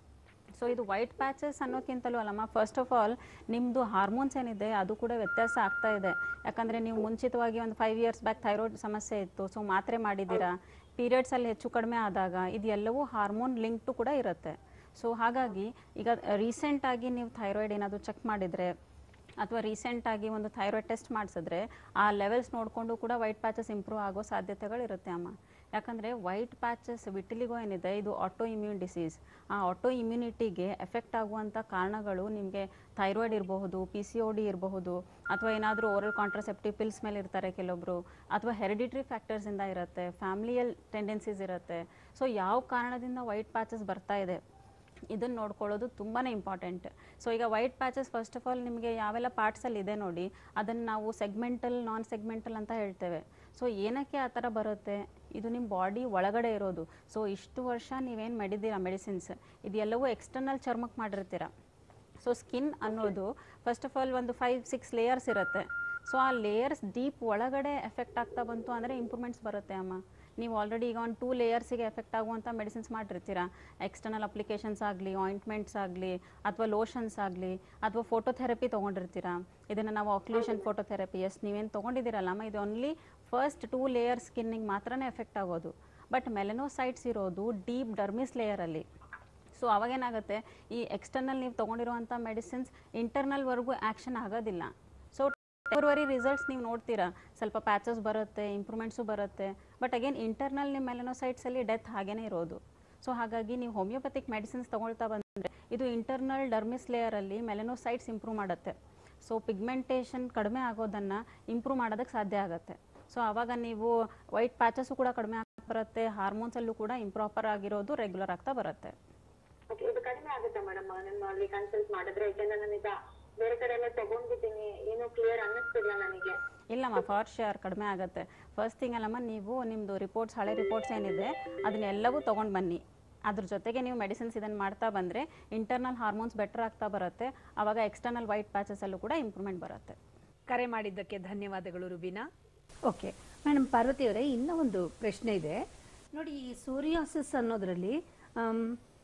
B: ಸೊ ಇದು ವೈಟ್ ಪ್ಯಾಚಸ್ ಅನ್ನೋಕ್ಕಿಂತಲೂ ಅಲ್ಲಮ್ಮ ಫಸ್ಟ್ ಆಫ್ ಆಲ್ ನಿಮ್ಮದು ಹಾರ್ಮೋನ್ಸ್ ಏನಿದೆ ಅದು ಕೂಡ ವ್ಯತ್ಯಾಸ ಆಗ್ತಾ ಇದೆ ಯಾಕಂದರೆ ನೀವು ಮುಂಚಿತವಾಗಿ ಒಂದು ಫೈವ್ ಇಯರ್ಸ್ ಬ್ಯಾಕ್ ಥೈರಾಯ್ಡ್ ಸಮಸ್ಯೆ ಇತ್ತು ಸೊ ಮಾತ್ರೆ ಮಾಡಿದ್ದೀರಾ ಪೀರಿಯಡ್ಸಲ್ಲಿ ಹೆಚ್ಚು ಕಡಿಮೆ ಆದಾಗ ಇದೆಲ್ಲವೂ ಹಾರ್ಮೋನ್ ಲಿಂಕ್ಟು ಕೂಡ ಇರುತ್ತೆ ಸೊ ಹಾಗಾಗಿ ಈಗ ರೀಸೆಂಟಾಗಿ ನೀವು ಥೈರಾಯ್ಡ್ ಏನಾದರೂ ಚೆಕ್ ಮಾಡಿದರೆ ಅಥವಾ ರೀಸೆಂಟಾಗಿ ಒಂದು ಥೈರಾಯ್ಡ್ ಟೆಸ್ಟ್ ಮಾಡಿಸಿದ್ರೆ ಆ ಲೆವೆಲ್ಸ್ ನೋಡಿಕೊಂಡು ಕೂಡ ವೈಟ್ ಪ್ಯಾಚಸ್ ಇಂಪ್ರೂವ್ ಆಗೋ ಸಾಧ್ಯತೆಗಳಿರುತ್ತೆ ಅಮ್ಮ ಯಾಕಂದರೆ ವೈಟ್ ಪ್ಯಾಚಸ್ ವಿಟಿಲಿಗೋ ಏನಿದೆ ಇದು ಆಟೋ ಇಮ್ಯೂನ್ ಡಿಸೀಸ್ ಆ ಆಟೋ ಇಮ್ಯುನಿಟಿಗೆ ಎಫೆಕ್ಟ್ ಆಗುವಂಥ ಕಾರಣಗಳು ನಿಮಗೆ ಥೈರಾಯ್ಡ್ ಇರಬಹುದು ಪಿ ಸಿ ಒ ಡಿ ಇರಬಹುದು ಅಥವಾ ಏನಾದರೂ ಓರಲ್ ಕಾಂಟ್ರಸೆಪ್ಟಿವ್ ಪಿಲ್ಸ್ ಮೇಲೆ ಇರ್ತಾರೆ ಕೆಲವೊಬ್ಬರು ಅಥವಾ ಹೆರಿಡಿಟ್ರಿ ಫ್ಯಾಕ್ಟರ್ಸಿಂದ ಇರುತ್ತೆ ಫ್ಯಾಮಿಲಿಯಲ್ ಟೆಂಡೆನ್ಸೀಸ್ ಇರುತ್ತೆ ಸೊ ಯಾವ ಕಾರಣದಿಂದ ವೈಟ್ ಪ್ಯಾಚಸ್ ಬರ್ತಾ ಇದೆ ಇದನ್ನು ನೋಡ್ಕೊಳ್ಳೋದು ತುಂಬಾ ಇಂಪಾರ್ಟೆಂಟ್ ಸೊ ಈಗ white patches first of all ನಿಮಗೆ ಯಾವೆಲ್ಲ ಪಾರ್ಟ್ಸಲ್ಲಿ ಇದೆ ನೋಡಿ ಅದನ್ನು ನಾವು ಸೆಗ್ಮೆಂಟಲ್ ನಾನ್ ಸೆಗ್ಮೆಂಟಲ್ ಅಂತ ಹೇಳ್ತೇವೆ ಸೊ ಏನಕ್ಕೆ ಆ ಥರ ಬರುತ್ತೆ ಇದು ನಿಮ್ಮ ಬಾಡಿ ಒಳಗಡೆ ಇರೋದು ಸೊ ಇಷ್ಟು ವರ್ಷ ನೀವೇನು ಮಾಡಿದ್ದೀರಾ ಮೆಡಿಸಿನ್ಸ್ ಇದೆಲ್ಲವೂ ಎಕ್ಸ್ಟರ್ನಲ್ ಚರ್ಮಕ್ಕೆ ಮಾಡಿರ್ತೀರ ಸೊ ಸ್ಕಿನ್ ಅನ್ನೋದು ಫಸ್ಟ್ ಆಫ್ ಆಲ್ ಒಂದು ಫೈವ್ ಸಿಕ್ಸ್ ಲೇಯರ್ಸ್ ಇರುತ್ತೆ ಸೊ ಆ ಲೇಯರ್ಸ್ ಡೀಪ್ ಒಳಗಡೆ ಎಫೆಕ್ಟ್ ಆಗ್ತಾ ಬಂತು ಅಂದರೆ ಇಂಪ್ರೂವ್ಮೆಂಟ್ಸ್ ಬರುತ್ತೆ ಅಮ್ಮ ನೀವು ಆಲ್ರೆಡಿ ಈಗ ಒಂದು ಟೂ ಲೇಯರ್ಸಿಗೆ ಎಫೆಕ್ಟ್ ಆಗುವಂಥ ಮೆಡಿಸಿನ್ಸ್ ಮಾಡಿರ್ತೀರಾ ಎಕ್ಸ್ಟರ್ನಲ್ ಅಪ್ಲಿಕೇಶನ್ಸ್ ಆಗಲಿ ಆಯಿಂಟ್ಮೆಂಟ್ಸ್ ಆಗಲಿ ಅಥವಾ ಲೋಷನ್ಸ್ ಆಗಲಿ ಅಥವಾ ಫೋಟೋಥೆರಪಿ ತೊಗೊಂಡಿರ್ತೀರಾ ಇದನ್ನು ನಾವು ಆಕ್ಲೂಷನ್ ಫೋಟೋಥೆರಪಿ ಎಸ್ ನೀವೇನು ತೊಗೊಂಡಿದ್ದೀರಲ್ಲಮ್ಮ ಇದು ಓನ್ಲಿ ಫಸ್ಟ್ ಟೂ ಲೇಯರ್ ಸ್ಕಿನ್ನಿಗೆ ಮಾತ್ರನೇ ಎಫೆಕ್ಟ್ ಆಗೋದು ಬಟ್ ಮೆಲೆನೋಸೈಟ್ಸ್ ಇರೋದು ಡೀಪ್ ಡರ್ಮಿಸ್ ಲೇಯರಲ್ಲಿ ಸೊ ಅವಾಗೇನಾಗುತ್ತೆ ಈ ಎಕ್ಸ್ಟರ್ನಲ್ ನೀವು ತೊಗೊಂಡಿರುವಂಥ ಮೆಡಿಸಿನ್ಸ್ ಇಂಟರ್ನಲ್ವರೆಗೂ ಆ್ಯಕ್ಷನ್ ಆಗೋದಿಲ್ಲ ಸೊ ಟೆಂಪರವರಿ ರಿಸಲ್ಟ್ಸ್ ನೀವು ನೋಡ್ತೀರಾ ಸ್ವಲ್ಪ ಪ್ಯಾಚಸ್ ಬರುತ್ತೆ ಇಂಪ್ರೂವ್ಮೆಂಟ್ಸು ಬರುತ್ತೆ ಬಟ್ ಅಗೇನ್ ಇಂಟರ್ನಲ್ ನಿಮ್ಮ ಮೆಲನೋಸೈಟ್ಸಲ್ಲಿ ಡೆತ್ ಹಾಗೇನೇ ಇರೋದು ಸೊ ಹಾಗಾಗಿ ನೀವು ಹೋಮಿಯೋಪತಿಕ್ ಮೆಡಿಸಿನ್ಸ್ ತೊಗೊಳ್ತಾ ಬಂದರೆ ಇದು ಇಂಟರ್ನಲ್ ಡರ್ಮಿಸ್ ಲೇಯರಲ್ಲಿ ಮೆಲನೋಸೈಟ್ಸ್ ಇಂಪ್ರೂವ್ ಮಾಡುತ್ತೆ ಸೊ ಪಿಗ್ಮೆಂಟೇಷನ್ ಕಡಿಮೆ ಆಗೋದನ್ನು ಇಂಪ್ರೂವ್ ಮಾಡೋದಕ್ಕೆ ಸಾಧ್ಯ ಆಗುತ್ತೆ ಸೊ ಆವಾಗ ನೀವು ವೈಟ್ ಪ್ಯಾಚಸ್ಸು ಕೂಡ ಕಡಿಮೆ ಆಗ್ತಾ ಬರುತ್ತೆ ಹಾರ್ಮೋನ್ಸಲ್ಲೂ ಕೂಡ ಇಂಪ್ರಾಪರ್ ಆಗಿರೋದು ರೆಗ್ಯುಲರ್ ಆಗ್ತಾ ಬರುತ್ತೆ
C: ಓಕೆ ಇದು ಕಡಿಮೆ ಆಗುತ್ತಾ ಮೇಡಮ್ ನಿಮ್ಮಲ್ಲಿ ಕನ್ಸಲ್ಟ್ ಮಾಡಿದ್ರೆ ಯಾಕಂದ್ರೆ ನಾನೀಗ ಬೇರೆ ಕಡೆ ಎಲ್ಲ ತಗೊಂಡಿದ್ದೀನಿ ಏನು ಕ್ಲಿಯರ್ ಅನ್ನಿಸ್ತಿಲ್ಲ ನನಗೆ
B: ಇಲ್ಲಮ್ಮ ಫಾರ್ ಶೇರ್ ಕಡಿಮೆ ಆಗುತ್ತೆ ಫಸ್ಟ್ ಥಿಂಗ್ ಅಲ್ಲಮ್ಮ ನೀವು ನಿಮ್ಮದು ರಿಪೋರ್ಟ್ಸ್ ಹಳೆ ರಿಪೋರ್ಟ್ಸ್ ಏನಿದೆ ಅದನ್ನೆಲ್ಲವೂ ತೊಗೊಂಡು ಬನ್ನಿ ಅದ್ರ ಜೊತೆಗೆ ನೀವು ಮೆಡಿಸಿನ್ಸ್ ಇದನ್ನು ಮಾಡ್ತಾ ಬಂದರೆ ಇಂಟರ್ನಲ್ ಹಾರ್ಮೋನ್ಸ್ ಬೆಟರ್ ಆಗ್ತಾ ಬರುತ್ತೆ ಆವಾಗ ಎಕ್ಸ್ಟರ್ನಲ್ ವೈಟ್ ಪ್ಯಾಚಸಲ್ಲೂ ಕೂಡ ಇಂಪ್ರೂವ್ಮೆಂಟ್ ಬರುತ್ತೆ
A: ಕರೆ ಮಾಡಿದ್ದಕ್ಕೆ ಧನ್ಯವಾದಗಳು ರುಬಿನಾ ಓಕೆ ಮೇಡಮ್ ಪಾರ್ವತಿ ಅವರೇ ಇನ್ನೂ ಒಂದು ಪ್ರಶ್ನೆ ಇದೆ ನೋಡಿ ಈ ಸೋರಿಯಾಸಿಸ್ ಅನ್ನೋದ್ರಲ್ಲಿ ಆಮ್,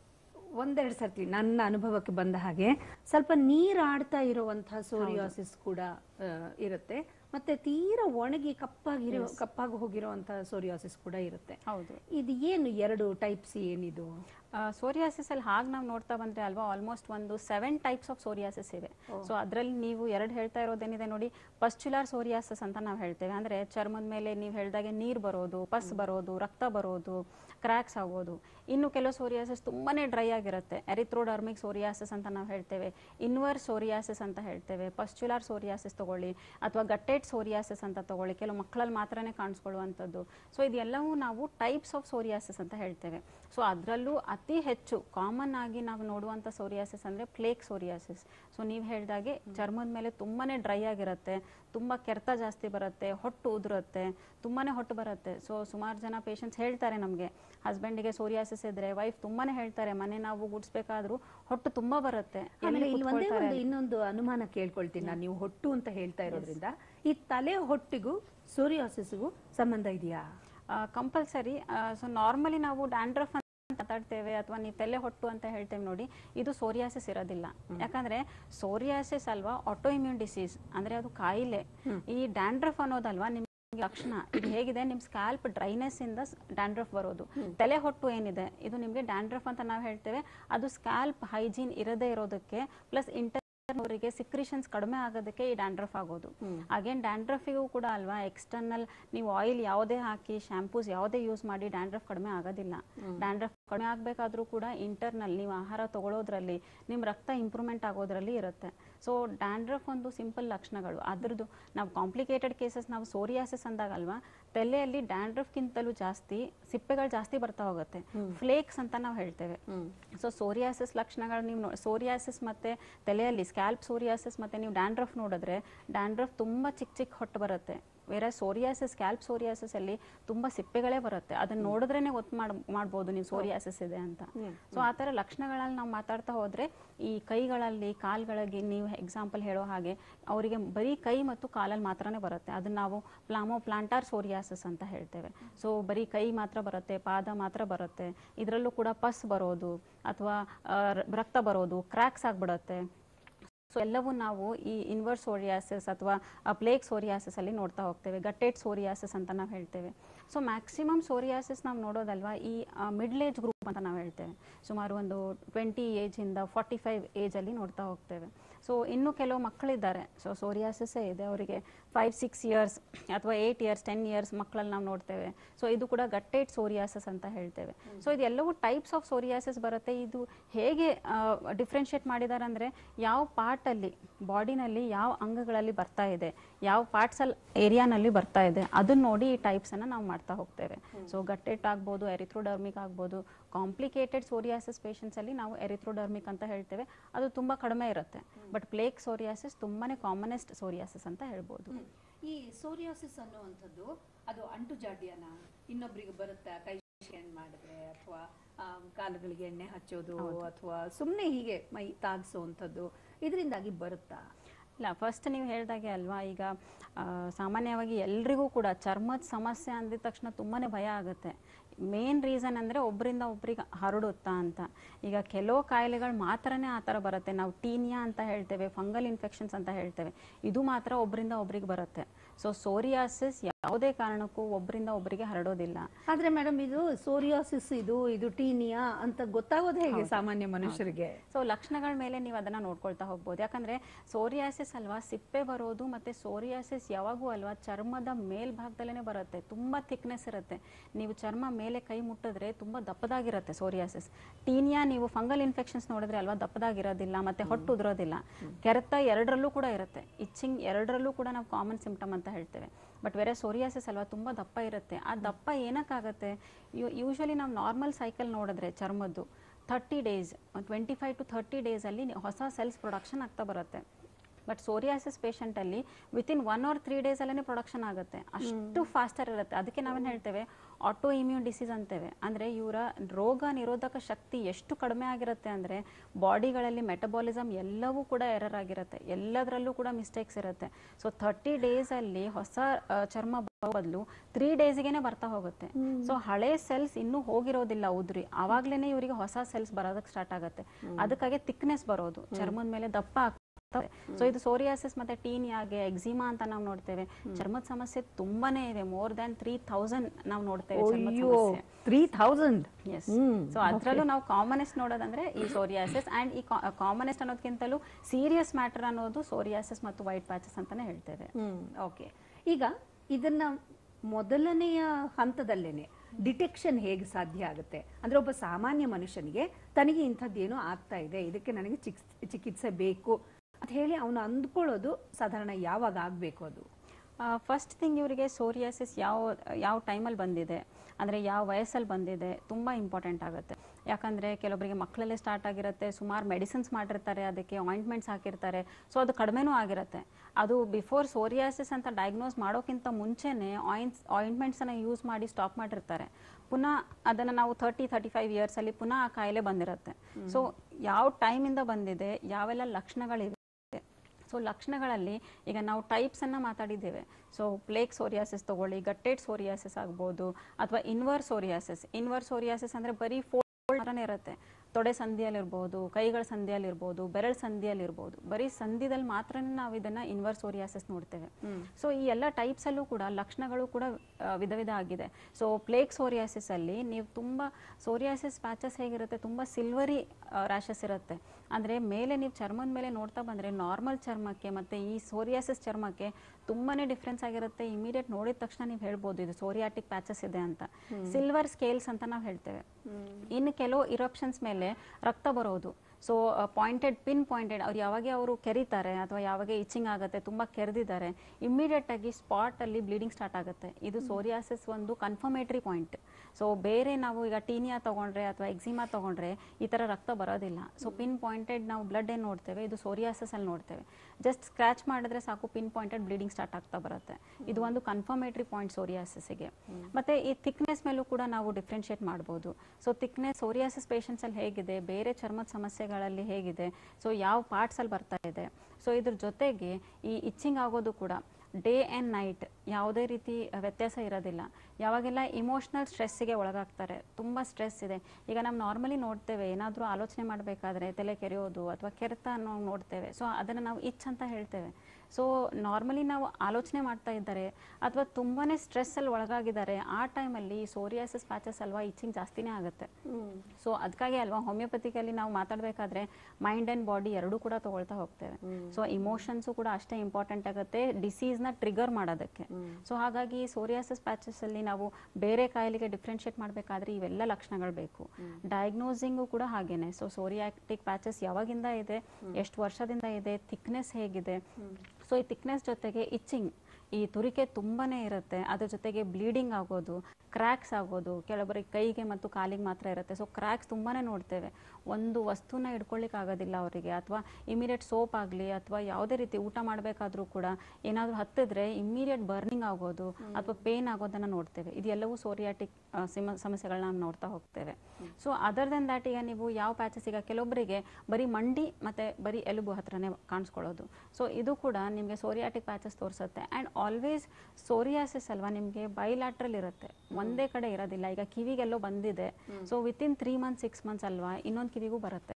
A: ಒಂದೆರಡು ಸರ್ತಿ ನನ್ನ ಅನುಭವಕ್ಕೆ ಬಂದ ಹಾಗೆ ಸ್ವಲ್ಪ ನೀರಾಡ್ತಾ ಇರುವಂತಹ ಸೋರಿಯಾಸಿಸ್ ಕೂಡ ಆ, ಇರುತ್ತೆ ಮತ್ತೆ ತೀರಾ ಒಣಗಿ ಕಪ್ಪಾಗಿರೋ ಕಪ್ಪಾಗಿ ಹೋಗಿರುವಂತಹ ಸೋರಿಯಾಸಿಸ್ ಕೂಡ ಇರುತ್ತೆ
B: ಹೌದು
A: ಇದು ಏನು ಎರಡು ಟೈಪ್ಸ್ ಏನಿದು
B: ಸೋರಿಯಾಸಿಸ್ ಅಲ್ಲಿ ಹಾಗೆ ನಾವು ನೋಡ್ತಾ ಬಂದ್ರೆ ಅಲ್ವಾ ಆಲ್ಮೋಸ್ಟ್ ಒಂದು ಸೆವೆನ್ ಟೈಪ್ಸ್ ಆಫ್ ಸೋರಿಯಾಸಿಸ್ ಇವೆ ಸೊ ಅದರಲ್ಲಿ ನೀವು ಎರಡು ಹೇಳ್ತಾ ಇರೋದೇನಿದೆ ನೋಡಿ ಪಸ್ಚುಲಾರ್ ಸೋರಿಯಾಸಿಸ್ ಅಂತ ನಾವು ಹೇಳ್ತೇವೆ ಅಂದ್ರೆ ಚರ್ಮದ ಮೇಲೆ ನೀವು ಹೇಳ್ದಾಗೆ ನೀರು ಬರೋದು ಪಸ್ ಬರೋದು ರಕ್ತ ಬರೋದು ಕ್ರ್ಯಾಕ್ಸ್ ಆಗೋದು ಇನ್ನು ಕೆಲವು ಸೋರಿಯಾಸಿಸ್ ತುಂಬಾನೇ ಡ್ರೈ ಆಗಿರುತ್ತೆ ಎರಿಥ್ರೋಡರ್ಮಿಕ್ ಸೋರಿಯಾಸಿಸ್ ಅಂತ ನಾವು ಹೇಳ್ತೇವೆ ಇನ್ವರ್ ಸೋರಿಯಾಸಿಸ್ ಅಂತ ಹೇಳ್ತೇವೆ ಪಸ್ಚುಲಾರ್ ಸೋರಿಯಾಸಿಸ್ ತಗೊಳ್ಳಿ ಅಥವಾ ಗಟ್ಟೆಡ್ ಸೋರಿಯಾಸಿಸ್ ಅಂತ ತಗೊಳ್ಳಿ ಕೆಲವು ಮಕ್ಕಳಲ್ಲಿ ಮಾತ್ರನೇ ಕಾಣಿಸ್ಕೊಳ್ಳುವಂಥದ್ದು ಸೊ ಇದೆಲ್ಲವೂ ನಾವು ಟೈಪ್ಸ್ ಆಫ್ ಸೋರಿಯಾಸಿಸ್ ಅಂತ ಹೇಳ್ತೇವೆ ಸೊ ಅದರಲ್ಲೂ ಅತಿ ಹೆಚ್ಚು ಕಾಮನ್ ಆಗಿ ನಾವು ನೋಡುವಂಥ ಸೋರಿಯಾಸಿಸ್ ಅಂದರೆ ಪ್ಲೇಕ್ ಸೋರಿಯಾಸಿಸ್ ಸೊ ನೀವು ಹೇಳ್ದಾಗೆ ಚರ್ಮದ ಮೇಲೆ ತುಂಬಾ ಡ್ರೈ ಆಗಿರುತ್ತೆ ತುಂಬ ಕೆರೆತ ಜಾಸ್ತಿ ಬರುತ್ತೆ ಹೊಟ್ಟು ಉದುರುತ್ತೆ ತುಂಬಾ ಹೊಟ್ಟು ಬರುತ್ತೆ ಸೊ ಸುಮಾರು ಜನ ಪೇಷಂಟ್ಸ್ ಹೇಳ್ತಾರೆ ನಮಗೆ ಹಸ್ಬೆಂಡಿಗೆ ಸೋರಿಯಾಸಿಸ್ ಇದ್ರೆ ವೈಫ್ ತುಂಬಾನೇ ಹೇಳ್ತಾರೆ ಮನೆ ನಾವು ಗುಡಿಸ್ಬೇಕಾದ್ರೂ ಹೊಟ್ಟು ತುಂಬ ಬರುತ್ತೆ ಎಲ್ಲಿ
A: ಆಮೇಲೆ ಇಲ್ಲಿ ಒಂದೇ
B: ಕೂತ್ಕೊಳ್ತಾರೆ
A: ಒಂದು ಇನ್ನೊಂದು ಅನುಮಾನ ಕೇಳ್ಕೊಳ್ತೀನಿ ನಾನು ನೀವು ಹೊಟ್ಟು ಅಂತ ಹೇಳ್ತಾ ಇರೋದ್ರಿಂದ ಈ ತಲೆ ಹೊಟ್ಟಿಗೂ ಸೋರಿಯಾಸಿಸ್ಗೂ ಸಂಬಂಧ ಇದೆಯಾ
B: ಕಂಪಲ್ಸರಿ ಸೊ ನಾರ್ಮಲಿ ನಾವು ಡ್ಯಾಂಡ್ರಫ್ ಅಂತ ಮಾತಾಡ್ತೇವೆ ಅಥವಾ ನೀವು ತಲೆ ಹೊಟ್ಟು ಅಂತ ಹೇಳ್ತೇವೆ ನೋಡಿ ಇದು ಸೋರಿಯಾಸಿಸ್ ಇರೋದಿಲ್ಲ ಯಾಕಂದ್ರೆ ಸೋರಿಯಾಸಿಸ್ ಅಲ್ವಾ ಆಟೋ ಇಮ್ಯೂನ್ ಡಿಸೀಸ್ ಅಂದ್ರೆ ಅದು ಕಾಯಿಲೆ ಈ ಡ್ಯಾಂಡ್ರಫ್ ಅನ್ನೋದಲ್ವಾ ನಿಮ್ಗೆ ಲಕ್ಷಣ ಇದು ಹೇಗಿದೆ ನಿಮ್ ಸ್ಕ್ಯಾಲ್ಪ್ ಡ್ರೈನೆಸ್ ಇಂದ ಡ್ಯಾಂಡ್ರಫ್ ಬರೋದು ತಲೆ ಹೊಟ್ಟು ಏನಿದೆ ಇದು ನಿಮ್ಗೆ ಡ್ಯಾಂಡ್ರಫ್ ಅಂತ ನಾವು ಹೇಳ್ತೇವೆ ಅದು ಸ್ಕ್ಯಾಲ್ಪ್ ಹೈಜೀನ್ ಇರದೇ ಇರೋದಕ್ಕೆ ಪ್ಲಸ್ ಇಂಟರ್ ಅವರಿಗೆ ಸಿಕ್ರಿಷನ್ಸ್ ಕಡಿಮೆ ಆಗೋದಕ್ಕೆ ಈ ಡ್ಯಾಂಡ್ರಫ್ ಆಗೋದು ಅಗೇನ್ ಡ್ಯಾಂಡ್ರಫಿಗೂ ಕೂಡ ಅಲ್ವಾ ಎಕ್ಸ್ಟರ್ನಲ್ ನೀವು ಆಯಿಲ್ ಯಾವುದೇ ಹಾಕಿ ಶಾಂಪೂಸ್ ಯಾವುದೇ ಯೂಸ್ ಮಾಡಿ ಡ್ಯಾಂಡ್ರಫ್ ಕಡಿಮೆ ಆಗೋದಿಲ್ಲ ಡ್ಯಾಂಡ್ರಫ್ ಕಡಿಮೆ ಆಗಬೇಕಾದ್ರೂ ಕೂಡ ಇಂಟರ್ನಲ್ ನೀವು ಆಹಾರ ತಗೊಳ್ಳೋದ್ರಲ್ಲಿ ನಿಮ್ಮ ರಕ್ತ ಇಂಪ್ರೂವ್ಮೆಂಟ್ ಆಗೋದ್ರಲ್ಲಿ ಇರುತ್ತೆ ಸೊ ಡ್ಯಾಂಡ್ರಫ್ ಒಂದು ಸಿಂಪಲ್ ಲಕ್ಷಣಗಳು ಅದ್ರದ್ದು ನಾವು ಕಾಂಪ್ಲಿಕೇಟೆಡ್ ಕೇಸಸ್ ನಾವು ಸೋರಿಯಾಸಿಸ್ ಅಂದಾಗಲ್ವಾ ತಲೆಯಲ್ಲಿ ಡ್ಯಾಂಡ್ರಫ್ಗಿಂತಲೂ ಜಾಸ್ತಿ ಸಿಪ್ಪೆಗಳು ಜಾಸ್ತಿ ಬರ್ತಾ ಹೋಗುತ್ತೆ ಫ್ಲೇಕ್ಸ್ ಅಂತ ನಾವು ಹೇಳ್ತೇವೆ ಸೊ ಸೋರಿಯಾಸಿಸ್ ಲಕ್ಷಣಗಳು ನೀವು ಸೋರಿಯಾಸಿಸ್ ಮತ್ತೆ ತಲೆಯಲ್ಲಿ ಸ್ಕ್ಯಾಲ್ಪ್ ಸೋರಿಯಾಸಿಸ್ ಮತ್ತೆ ನೀವು ಡ್ಯಾಂಡ್ರಫ್ ನೋಡಿದ್ರೆ ಡ್ಯಾಂಡ್ರಫ್ ತುಂಬಾ ಚಿಕ್ಕ ಚಿಕ್ಕ ಹೊಟ್ಟು ಬರುತ್ತೆ ಬೇರೆ ಸೋರಿಯಾಸಿಸ್ ಸ್ಕ್ಯಾಲ್ಪ್ ಸೋರಿಯಾಸಿಸ್ ಅಲ್ಲಿ ತುಂಬಾ ಸಿಪ್ಪೆಗಳೇ ಬರುತ್ತೆ ಅದನ್ನ ನೋಡಿದ್ರೇನೆ ಗೊತ್ತು ಮಾಡ್ ಮಾಡ್ಬೋದು ನೀವು ಸೋರಿಯಾಸಿಸ್ ಇದೆ ಅಂತ ಸೊ ಆ ಥರ ಲಕ್ಷಣಗಳಲ್ಲಿ ನಾವು ಮಾತಾಡ್ತಾ ಹೋದ್ರೆ ಈ ಕೈಗಳಲ್ಲಿ ಕಾಲ್ಗಳಿಗೆ ನೀವು ಎಕ್ಸಾಂಪಲ್ ಹೇಳೋ ಹಾಗೆ ಅವರಿಗೆ ಬರೀ ಕೈ ಮತ್ತು ಕಾಲಲ್ಲಿ ಮಾತ್ರನೇ ಬರುತ್ತೆ ಅದನ್ನ ನಾವು ಪ್ಲಾಮೋ ಪ್ಲಾಂಟಾರ್ ಸೋರಿಯಾಸಿಸ್ ಅಂತ ಹೇಳ್ತೇವೆ ಸೊ ಬರೀ ಕೈ ಮಾತ್ರ ಬರುತ್ತೆ ಪಾದ ಮಾತ್ರ ಬರುತ್ತೆ ಇದರಲ್ಲೂ ಕೂಡ ಪಸ್ ಬರೋದು ಅಥವಾ ರಕ್ತ ಬರೋದು ಕ್ರ್ಯಾಕ್ಸ್ ಆಗಿಬಿಡುತ್ತೆ ಸೊ ಎಲ್ಲವೂ ನಾವು ಈ ಇನ್ವರ್ಸ್ ಸೋರಿಯಾಸಿಸ್ ಅಥವಾ ಪ್ಲೇಗ್ ಸೋರಿಯಾಸಿಸ್ ಅಲ್ಲಿ ನೋಡ್ತಾ ಹೋಗ್ತೇವೆ ಗಟ್ಟೆಡ್ ಸೋರಿಯಾಸಿಸ್ ಅಂತ ನಾವು ಹೇಳ್ತೇವೆ ಸೊ ಮ್ಯಾಕ್ಸಿಮಮ್ ಸೋರಿಯಾಸಿಸ್ ನಾವು ನೋಡೋದಲ್ವಾ ಈ ಮಿಡ್ಲ್ ಏಜ್ ಗ್ರೂಪ್ ಅಂತ ನಾವು ಹೇಳ್ತೇವೆ ಸುಮಾರು ಒಂದು ಟ್ವೆಂಟಿ ಏಜಿಂದ ಫಾರ್ಟಿ ಫೈವ್ ಏಜಲ್ಲಿ ನೋಡ್ತಾ ಹೋಗ್ತೇವೆ ಸೊ ಇನ್ನು ಕೆಲವು ಮಕ್ಕಳಿದ್ದಾರೆ ಸೊ ಸೋರಿಯಾಸಿಸ್ಸೇ ಇದೆ ಅವರಿಗೆ ಫೈವ್ ಸಿಕ್ಸ್ ಇಯರ್ಸ್ ಅಥವಾ ಏಯ್ಟ್ ಇಯರ್ಸ್ ಟೆನ್ ಇಯರ್ಸ್ ಮಕ್ಕಳಲ್ಲಿ ನಾವು ನೋಡ್ತೇವೆ ಸೊ ಇದು ಕೂಡ ಗಟ್ಟೆಡ್ ಸೋರಿಯಾಸಿಸ್ ಅಂತ ಹೇಳ್ತೇವೆ ಸೊ ಇದೆಲ್ಲವೂ ಟೈಪ್ಸ್ ಆಫ್ ಸೋರಿಯಾಸಿಸ್ ಬರುತ್ತೆ ಇದು ಹೇಗೆ ಡಿಫ್ರೆನ್ಷಿಯೇಟ್ ಮಾಡಿದ್ದಾರೆ ಅಂದರೆ ಯಾವ ಪಾರ್ಟಲ್ಲಿ ಬಾಡಿನಲ್ಲಿ ಯಾವ ಅಂಗಗಳಲ್ಲಿ ಬರ್ತಾ ಇದೆ ಯಾವ ಪಾರ್ಟ್ಸಲ್ಲಿ ಏರಿಯಾನಲ್ಲಿ ಬರ್ತಾ ಇದೆ ಅದನ್ನ ನೋಡಿ ಈ ಟೈಪ್ಸನ್ನು ನಾವು ಮಾಡ್ತಾ ಹೋಗ್ತೇವೆ ಸೊ ಗಟ್ಟೆಟ್ ಆಗ್ಬೋದು ಎರಿಥ್ರೋಡರ್ಮಿಕ್ ಆಗ್ಬೋದು ಕಾಂಪ್ಲಿಕೇಟೆಡ್ ಸೋರಿಯಾಸಿಸ್ ಪೇಷಂಟ್ಸಲ್ಲಿ ನಾವು ಎರಿಥ್ರೋಡರ್ಮಿಕ್ ಅಂತ ಹೇಳ್ತೇವೆ ಅದು ತುಂಬ ಕಡಿಮೆ ಇರುತ್ತೆ ಬಟ್ ಪ್ಲೇಕ್ ಸೋರಿಯಾಸಿಸ್ ತುಂಬಾ ಕಾಮನೆಸ್ಟ್ ಸೋರಿಯಾಸಿಸ್ ಅಂತ ಹೇಳ್ಬೋದು
A: ಈ ಸೋರಿಯಾಸಿಸ್ ಅನ್ನುವಂಥದ್ದು ಅದು ಅಂಟು ಜಾಡ್ಯನ ಇನ್ನೊಬ್ರಿಗೆ ಬರುತ್ತಾ ಕೈ ಶೇನ್ ಮಾಡಿದ್ರೆ ಅಥವಾ ಕಾಲುಗಳಿಗೆ ಎಣ್ಣೆ ಹಚ್ಚೋದು ಅಥವಾ ಸುಮ್ಮನೆ ಹೀಗೆ ಮೈ ತಾಗಿಸುವಂಥದ್ದು ಇದರಿಂದಾಗಿ ಬರುತ್ತಾ
B: ಇಲ್ಲ ಫಸ್ಟ್ ನೀವು ಹೇಳ್ದಾಗೆ ಅಲ್ವಾ ಈಗ ಆ, ಸಾಮಾನ್ಯವಾಗಿ ಎಲ್ರಿಗೂ ಕೂಡ ಚರ್ಮದ ಸಮಸ್ಯೆ ಅಂದಿದ ತಕ್ಷಣ ತುಂಬಾ ಭಯ ಆಗುತ್ತೆ ಮೇನ್ ರೀಸನ್ ಅಂದರೆ ಒಬ್ಬರಿಂದ ಒಬ್ರಿಗೆ ಹರಡುತ್ತಾ ಅಂತ ಈಗ ಕೆಲವು ಕಾಯಿಲೆಗಳು ಮಾತ್ರನೇ ಆ ಥರ ಬರುತ್ತೆ ನಾವು ಟೀನಿಯಾ ಅಂತ ಹೇಳ್ತೇವೆ ಫಂಗಲ್ ಇನ್ಫೆಕ್ಷನ್ಸ್ ಅಂತ ಹೇಳ್ತೇವೆ ಇದು ಮಾತ್ರ ಒಬ್ಬರಿಂದ ಒಬ್ರಿಗೆ ಬರುತ್ತೆ ಸೊ ಸೋರಿಯಾಸಿಸ್ ಯಾವುದೇ ಕಾರಣಕ್ಕೂ ಒಬ್ಬರಿಂದ ಒಬ್ಬರಿಗೆ ಹರಡೋದಿಲ್ಲ
A: ಆದ್ರೆ ಮೇಡಮ್ ಇದು ಸೋರಿಯಾಸಿಸ್ ಇದು ಇದು ಟೀನಿಯಾ ಅಂತ ಗೊತ್ತಾಗೋದು ಹೇಗೆ ಸಾಮಾನ್ಯ ಮನುಷ್ಯರಿಗೆ
B: ಸೊ ಲಕ್ಷಣಗಳ ಮೇಲೆ ನೀವು ಅದನ್ನ ನೋಡ್ಕೊಳ್ತಾ ಹೋಗ್ಬೋದು ಯಾಕಂದ್ರೆ ಸೋರಿಯಾಸಿಸ್ ಅಲ್ವಾ ಸಿಪ್ಪೆ ಬರೋದು ಮತ್ತೆ ಸೋರಿಯಾಸಿಸ್ ಯಾವಾಗೂ ಅಲ್ವಾ ಚರ್ಮದ ಮೇಲ್ಭಾಗದಲ್ಲೇ ಬರುತ್ತೆ ತುಂಬಾ ಥಿಕ್ನೆಸ್ ಇರುತ್ತೆ ನೀವು ಚರ್ಮ ಮೇಲೆ ಕೈ ಮುಟ್ಟಿದ್ರೆ ತುಂಬಾ ದಪ್ಪದಾಗಿರುತ್ತೆ ಸೋರಿಯಾಸಿಸ್ ಟೀನಿಯಾ ನೀವು ಫಂಗಲ್ ಇನ್ಫೆಕ್ಷನ್ಸ್ ನೋಡಿದ್ರೆ ಅಲ್ವಾ ದಪ್ಪದಾಗಿರೋದಿಲ್ಲ ಮತ್ತೆ ಹೊಟ್ಟು ಉದುರೋದಿಲ್ಲ ಕೆರೆತ ಎರಡರಲ್ಲೂ ಕೂಡ ಇರುತ್ತೆ ಇಚ್ಚಿಂಗ್ ಎರಡರಲ್ಲೂ ಕೂಡ ನಾವು ಕಾಮನ್ ಸಿಂಪ್ಟಮ್ ಅಂತ ಹೇಳ್ತೇವೆ ಬಟ್ ಬೇರೆ ಸೋರಿಯಾಸಿಸ್ ಅಲ್ವಾ ತುಂಬ ದಪ್ಪ ಇರುತ್ತೆ ಆ ದಪ್ಪ ಏನಕ್ಕಾಗತ್ತೆ ಯೂಶಲಿ ನಾವು ನಾರ್ಮಲ್ ಸೈಕಲ್ ನೋಡಿದ್ರೆ ಚರ್ಮದ್ದು thirty days twenty five to thirty ಡೇಸಲ್ಲಿ ಹೊಸ ಸೆಲ್ಸ್ ಪ್ರೊಡಕ್ಷನ್ ಆಗ್ತಾ ಬರುತ್ತೆ ಬಟ್ ಸೋರಿಯಾಸಿಸ್ ಪೇಷಂಟಲ್ಲಿ ವಿತಿನ್ ಒನ್ ಆರ್ ತ್ರೀ ಡೇಸಲ್ಲೇ ಪ್ರೊಡಕ್ಷನ್ ಆಗುತ್ತೆ ಅಷ್ಟು ಫಾಸ್ಟರ್ ಇರುತ್ತೆ ಅದಕ್ಕೆ ನಾವೇನು ಹೇಳ್ತೇವೆ ಆಟೋ ಇಮ್ಯೂನ್ ಡಿಸೀಸ್ ಅಂತೇವೆ ಅಂದರೆ ಇವರ ರೋಗ ನಿರೋಧಕ ಶಕ್ತಿ ಎಷ್ಟು ಕಡಿಮೆ ಆಗಿರುತ್ತೆ ಅಂದರೆ ಬಾಡಿಗಳಲ್ಲಿ ಮೆಟಬಾಲಿಸಮ್ ಎಲ್ಲವೂ ಕೂಡ ಎರರ್ ಆಗಿರುತ್ತೆ ಎಲ್ಲದರಲ್ಲೂ ಕೂಡ ಮಿಸ್ಟೇಕ್ಸ್ ಇರುತ್ತೆ ಸೊ ಥರ್ಟಿ ಡೇಸಲ್ಲಿ ಹೊಸ ಆ, ಚರ್ಮ ಬರೋ ಬದಲು ತ್ರೀ ಡೇಸಿಗೆನೆ ಬರ್ತಾ ಹೋಗುತ್ತೆ ಸೊ ಹಳೆ ಸೆಲ್ಸ್ ಇನ್ನೂ ಹೋಗಿರೋದಿಲ್ಲ ಉದ್ರಿ ಆವಾಗ್ಲೇನೆ ಇವರಿಗೆ ಹೊಸ ಸೆಲ್ಸ್ ಬರೋದಕ್ಕೆ ಸ್ಟಾರ್ಟ್ ಆಗುತ್ತೆ ಅದಕ್ಕಾಗಿ ಥಿಕ್ನೆಸ್ ಬರೋದು ಚರ್ಮದ ಮೇಲೆ ದಪ್ಪ ಆಗ್ತದೆ ಸೊ ಇದು ಸೋರಿಯಾಸಿಸ್ ಮತ್ತೆ ಟೀನಿಯಾಗೆ ಎಕ್ಸಿಮಾ ಅಂತ ನಾವು ನೋಡ್ತೇವೆ ಚರ್ಮದ ಸಮಸ್ಯೆ ತುಂಬಾನೇ ಇದೆ ಮೋರ್ ದನ್ ತ್ರೀ ಥೌಸಂಡ್ ನಾವು ನೋಡ್ತೇವೆ ಚರ್ಮದ
A: ಅಯ್ಯೋ
B: ಸಮಸ್ಯೆ
A: ತ್ರೀ ಥೌಸಂಡ್
B: ಎಸ್ ಸೊ ಅದರಲ್ಲೂ ನಾವು ಕಾಮನೆಸ್ಟ್ ನೋಡೋದಂದ್ರೆ ಈ ಸೋರಿಯಾಸಿಸ್ ಅಂಡ್ ಈ ಕಾಮನೆಸ್ಟ್ ಅನ್ನೋದಕ್ಕಿಂತಲೂ ಸೀರಿಯಸ್ ಮ್ಯಾಟರ್ ಅನ್ನೋದು ಸೋರಿಯಾಸಿಸ್ ಮತ್ತು ವೈಟ್ ಪ್ಯಾಚಸ್ ಅಂತಾನೆ ಹೇಳ್ತೇವೆ
A: ಹ್ಮ್ ಓಕೆ ಈಗ ಇದನ್ನ ಮೊದಲನೆಯ ಹಂತದಲ್ಲೇನೆ ಡಿಟೆಕ್ಷನ್ ಹೇಗೆ ಸಾಧ್ಯ ಆಗುತ್ತೆ ಅಂದ್ರೆ ಒಬ್ಬ ಸಾಮಾನ್ಯ ಮನುಷ್ಯನಿಗೆ ತನಗೆ ಇಂಥದ್ದೇನೋ ಆಗ್ತಾ ಇದೆ ಇದಕ್ಕೆ ನನಗೆ ಚಿಕಿತ್ಸೆ ಚಿಕಿತ್ಸೆ ಬೇಕು ಅಂತ ಹೇಳಿ ಅವನು ಅಂದ್ಕೊಳ್ಳೋದು ಸಾಧಾರಣ ಯಾವಾಗ ಆಗಬೇಕು ಅದು
B: ಫಸ್ಟ್ ಥಿಂಗ್ ಇವರಿಗೆ ಸೋರಿಯಾಸಿಸ್ ಯಾವ ಯಾವ ಟೈಮಲ್ಲಿ ಬಂದಿದೆ ಅಂದರೆ ಯಾವ ವಯಸ್ಸಲ್ಲಿ ಬಂದಿದೆ ತುಂಬ ಇಂಪಾರ್ಟೆಂಟ್ ಆಗುತ್ತೆ ಯಾಕಂದರೆ ಕೆಲವೊಬ್ಬರಿಗೆ ಮಕ್ಕಳಲ್ಲೇ ಸ್ಟಾರ್ಟ್ ಆಗಿರುತ್ತೆ ಸುಮಾರು ಮೆಡಿಸಿನ್ಸ್ ಮಾಡಿರ್ತಾರೆ ಅದಕ್ಕೆ ಆಯಿಂಟ್ಮೆಂಟ್ಸ್ ಹಾಕಿರ್ತಾರೆ ಸೊ ಅದು ಕಡಿಮೆನೂ ಆಗಿರುತ್ತೆ ಅದು ಬಿಫೋರ್ ಸೋರಿಯಾಸಿಸ್ ಅಂತ ಡಯಾಗ್ನೋಸ್ ಮಾಡೋಕ್ಕಿಂತ ಮುಂಚೆನೇ ಆಯಿಂಟ್ಸ್ ಆಯಿಂಟ್ಮೆಂಟ್ಸನ್ನು ಯೂಸ್ ಮಾಡಿ ಸ್ಟಾಪ್ ಮಾಡಿರ್ತಾರೆ ಪುನಃ ಅದನ್ನು ನಾವು ತರ್ಟಿ ತರ್ಟಿ ಫೈವ್ ಇಯರ್ಸಲ್ಲಿ ಪುನಃ ಆ ಕಾಯಿಲೆ ಬಂದಿರುತ್ತೆ ಸೊ ಯಾವ ಟೈಮಿಂದ ಬಂದಿದೆ ಯಾವೆಲ್ಲ ಲಕ್ಷಣಗಳಿವೆ ಸೊ ಲಕ್ಷಣಗಳಲ್ಲಿ ಈಗ ನಾವು ಟೈಪ್ಸನ್ನು ಮಾತಾಡಿದ್ದೇವೆ ಸೊ ಪ್ಲೇಕ್ ಸೋರಿಯಾಸಿಸ್ ತಗೊಳ್ಳಿ ಗಟ್ಟೆಡ್ ಸೋರಿಯಾಸಿಸ್ ಆಗ್ಬೋದು ಅಥವಾ ಇನ್ವರ್ ಸೋರಿಯಾಸಿಸ್ ಇನ್ವರ್ ಸೋರಿಯಾಸಿಸ್ ಅಂದರೆ ಬರೀ ಫೋಲ್ಡ್ ಥರನೇ ಇರುತ್ತೆ ತೊಡೆ ಸಂಧಿಯಲ್ಲಿರ್ಬೋದು ಕೈಗಳ ಸಂಧಿಯಲ್ಲಿರ್ಬೋದು ಬೆರಳ ಸಂಧಿಯಲ್ಲಿರ್ಬೋದು ಬರೀ ಸಂಧಿದಲ್ಲಿ ಮಾತ್ರ ನಾವು ಇದನ್ನ ಇನ್ವರ್ ಸೋರಿಯಾಸಿಸ್ ನೋಡ್ತೇವೆ ಸೊ ಈ ಎಲ್ಲ ಟೈಪ್ಸ್ ಅಲ್ಲೂ ಕೂಡ ಲಕ್ಷಣಗಳು ಕೂಡ ಆ, ವಿಧ ವಿಧ ಆಗಿದೆ ಸೊ ಪ್ಲೇಕ್ ಸೋರಿಯಾಸಿಸ್ ಅಲ್ಲಿ ನೀವು ತುಂಬಾ ಸೋರಿಯಾಸಿಸ್ ಪ್ಯಾಚಸ್ ಹೇಗಿರುತ್ತೆ ತುಂಬಾ ಸಿಲ್ವರಿ ರ್ಯಾಷಸ್ ಇರುತ್ತೆ ಅಂದ್ರೆ ಮೇಲೆ ನೀವು ಚರ್ಮದ ಮೇಲೆ ನೋಡ್ತಾ ಬಂದ್ರೆ ನಾರ್ಮಲ್ ಚರ್ಮಕ್ಕೆ ಮತ್ತೆ ಈ ಸೋರಿಯಾಸಿಸ್ ಚರ್ಮಕ್ಕೆ ತುಂಬಾನೇ ಡಿಫ್ರೆನ್ಸ್ ಆಗಿರುತ್ತೆ ಇಮಿಡಿಯೇಟ್ ನೋಡಿದ ತಕ್ಷಣ ನೀವು ಹೇಳ್ಬೋದು ಇದು ಸೋರಿಯಾಟಿಕ್ ಪ್ಯಾಚಸ್ ಇದೆ ಅಂತ ಸಿಲ್ವರ್ ಸ್ಕೇಲ್ಸ್ ಅಂತ ನಾವು ಹೇಳ್ತೇವೆ ಇನ್ನು ಕೆಲವು ಇರಪ್ಷನ್ಸ್ ಮೇಲೆ ರಕ್ತ ಬರೋದು ಸೊ ಪಾಯಿಂಟೆಡ್ ಪಿನ್ ಪಾಯಿಂಟೆಡ್ ಅವ್ರು ಯಾವಾಗ ಅವರು ಕೆರಿತಾರೆ ಅಥವಾ ಯಾವಾಗ ಇಚಿಂಗ್ ಆಗುತ್ತೆ ತುಂಬ ಕೆರೆದಿದ್ದಾರೆ ಇಮ್ಮಿಡಿಯೇಟ್ ಆಗಿ ಸ್ಪಾಟ್ ಅಲ್ಲಿ ಬ್ಲೀಡಿಂಗ್ ಸ್ಟಾರ್ಟ್ ಆಗುತ್ತೆ ಇದು ಸೋರಿಯಾಸಿಸ್ ಒಂದು ಕನ್ಫರ್ಮೇಟರಿ ಪಾಯಿಂಟ್ ಸೊ ಬೇರೆ ನಾವು ಈಗ ಟೀನಿಯಾ ತಗೊಂಡ್ರೆ ಅಥವಾ ಎಕ್ಸಿಮಾ ತಗೊಂಡ್ರೆ ಈ ಥರ ರಕ್ತ ಬರೋದಿಲ್ಲ ಸೊ ಪಿನ್ ಪಾಯಿಂಟೆಡ್ ನಾವು ಬ್ಲಡ್ ಏನು ನೋಡ್ತೇವೆ ಇದು ಸೋರಿಯಾಸಿಸ್ ಅಲ್ಲಿ ನೋಡ್ತೇವೆ ಜಸ್ಟ್ ಸ್ಕ್ರಾಚ್ ಮಾಡಿದ್ರೆ ಸಾಕು ಪಿನ್ ಪಾಯಿಂಟೆಡ್ ಬ್ಲೀಡಿಂಗ್ ಸ್ಟಾರ್ಟ್ ಆಗ್ತಾ ಬರುತ್ತೆ ಇದು ಒಂದು ಕನ್ಫರ್ಮೇಟರಿ ಪಾಯಿಂಟ್ ಸೋರಿಯಾಸಿಸ್ಗೆ ಮತ್ತೆ ಈ ಥಿಕ್ನೆಸ್ ಮೇಲೂ ಕೂಡ ನಾವು ಡಿಫ್ರೆನ್ಶಿಯೇಟ್ ಮಾಡ್ಬೋದು ಸೊ ಥಿಕ್ನೆಸ್ ಸೋರಿಯಾಸಿಸ್ ಪೇಷಂಟ್ಸಲ್ಲಿ ಹೇಗಿದೆ ಬೇರೆ ಚರ್ಮದ ಸಮಸ್ಯೆಗಳಲ್ಲಿ ಹೇಗಿದೆ ಸೊ ಯಾವ ಪಾರ್ಟ್ಸಲ್ಲಿ ಬರ್ತಾ ಇದೆ ಸೊ ಇದ್ರ ಜೊತೆಗೆ ಈ ಇಚ್ಚಿಂಗ್ ಆಗೋದು ಕೂಡ ಡೇ ಆ್ಯಂಡ್ ನೈಟ್ ಯಾವುದೇ ರೀತಿ ವ್ಯತ್ಯಾಸ ಇರೋದಿಲ್ಲ ಯಾವಾಗೆಲ್ಲ ಇಮೋಷ್ನಲ್ ಸ್ಟ್ರೆಸ್ಸಿಗೆ ಒಳಗಾಗ್ತಾರೆ ತುಂಬ ಸ್ಟ್ರೆಸ್ ಇದೆ ಈಗ ನಾವು ನಾರ್ಮಲಿ ನೋಡ್ತೇವೆ ಏನಾದರೂ ಆಲೋಚನೆ ಮಾಡಬೇಕಾದ್ರೆ ತಲೆ ಕೆರೆಯೋದು ಅಥವಾ ಕೆರೆತ ನಾವು ನೋಡ್ತೇವೆ ಸೊ ಅದನ್ನು ನಾವು ಇಚ್ ಅಂತ ಹೇಳ್ತೇವೆ ಸೊ ನಾರ್ಮಲಿ ನಾವು ಆಲೋಚನೆ ಮಾಡ್ತಾ ಇದ್ದಾರೆ ಅಥವಾ ತುಂಬಾ ಸ್ಟ್ರೆಸ್ಸಲ್ಲಿ ಒಳಗಾಗಿದ್ದಾರೆ ಆ ಟೈಮಲ್ಲಿ ಸೋರಿಯಾಸಿಸ್ ಪ್ಯಾಚಸ್ ಅಲ್ವಾ ಇಚ್ಚಿಂಗ್ ಜಾಸ್ತಿನೇ ಆಗುತ್ತೆ ಸೊ ಅದಕ್ಕಾಗಿ ಅಲ್ವಾ ಹೋಮಿಯೋಪತಿಕಲ್ಲಿ ನಾವು ಮಾತಾಡಬೇಕಾದ್ರೆ ಮೈಂಡ್ ಆ್ಯಂಡ್ ಬಾಡಿ ಎರಡೂ ಕೂಡ ತಗೊಳ್ತಾ ಹೋಗ್ತೇವೆ ಸೊ ಇಮೋಷನ್ಸು ಕೂಡ ಅಷ್ಟೇ ಇಂಪಾರ್ಟೆಂಟ್ ಆಗುತ್ತೆ ಡಿಸೀಸ್ನ ಟ್ರಿಗರ್ ಮಾಡೋದಕ್ಕೆ ಸೊ ಹಾಗಾಗಿ ಸೋರಿಯಾಸಿಸ್ ಪ್ಯಾಚಸ್ ಅಲ್ಲಿ ನಾವು ಬೇರೆ ಕಾಯಿಲೆಗೆ ಡಿಫ್ರೆನ್ಶಿಯೇಟ್ ಮಾಡಬೇಕಾದ್ರೆ ಇವೆಲ್ಲ ಲಕ್ಷಣಗಳು ಬೇಕು ಡಯಾಗ್ನೋಸಿಂಗು ಕೂಡ ಹಾಗೇನೆ ಸೊ ಸೋರಿಯಾಟಿಕ್ ಪ್ಯಾಚಸ್ ಯಾವಾಗಿಂದ ಇದೆ ಎಷ್ಟು ವರ್ಷದಿಂದ ಇದೆ ಥಿಕ್ನೆಸ್ ಹೇಗಿದೆ ಸೊ ಈ ಥಿಕ್ನೆಸ್ ಜೊತೆಗೆ ಇಚ್ಚಿಂಗ್ ಈ ತುರಿಕೆ ತುಂಬಾನೇ ಇರುತ್ತೆ ಅದ್ರ ಜೊತೆಗೆ ಬ್ಲೀಡಿಂಗ್ ಆಗೋದು ಕ್ರ್ಯಾಕ್ಸ್ ಆಗೋದು ಕೆಲವರಿಗೆ ಕೈಗೆ ಮತ್ತು ಕಾಲಿಗೆ ಮಾತ್ರ ಇರುತ್ತೆ ಸೊ ಕ್ರ್ಯಾಕ್ಸ್ ತುಂಬಾನೇ ನೋಡ್ತೇವೆ ಒಂದು ವಸ್ತುನ ಇಟ್ಕೊಳ್ಳಿಕ್ಕೆ ಆಗೋದಿಲ್ಲ ಅವರಿಗೆ ಅಥವಾ ಇಮಿಡಿಯೇಟ್ ಸೋಪ್ ಆಗಲಿ ಅಥವಾ ಯಾವುದೇ ರೀತಿ ಊಟ ಮಾಡಬೇಕಾದ್ರೂ ಕೂಡ ಏನಾದರೂ ಹತ್ತಿದ್ರೆ ಇಮಿಡಿಯೇಟ್ ಬರ್ನಿಂಗ್ ಆಗೋದು ಅಥವಾ ಪೇನ್ ಆಗೋದನ್ನು ನೋಡ್ತೇವೆ ಇದೆಲ್ಲವೂ ಸೋರಿಯಾಟಿಕ್ ಸಮಸ್ಯೆಗಳನ್ನ ನಾವು ನೋಡ್ತಾ ಹೋಗ್ತೇವೆ ಸೊ ಅದರ್ ದೆನ್ ದ್ಯಾಟ್ ಈಗ ನೀವು ಯಾವ ಪ್ಯಾಚಸ್ ಈಗ ಕೆಲವೊಬ್ಬರಿಗೆ ಬರೀ ಮಂಡಿ ಮತ್ತೆ ಬರೀ ಎಲುಬು ಹತ್ರನೇ ಕಾಣಿಸ್ಕೊಳ್ಳೋದು ಸೊ ಇದು ಕೂಡ ನಿಮಗೆ ಸೋರಿಯಾಟಿಕ್ ಪ್ಯಾಚಸ್ ತೋರಿಸುತ್ತೆ ಆ್ಯಂಡ್ ಆಲ್ವೇಸ್ ಸೋರಿಯಾಸಿಸ್ ಅಲ್ವಾ ನಿಮಗೆ ಬೈಲ್ಯಾಟ್ರಲ್ ಇರುತ್ತೆ ಒಂದೇ ಕಡೆ ಇರೋದಿಲ್ಲ ಈಗ ಕಿವಿಗೆಲ್ಲೋ ಬಂದಿದೆ so within three months six months ಅಲ್ವಾ ಇನ್ನೊಂದು ಕಿವಿಗೂ ಬರುತ್ತೆ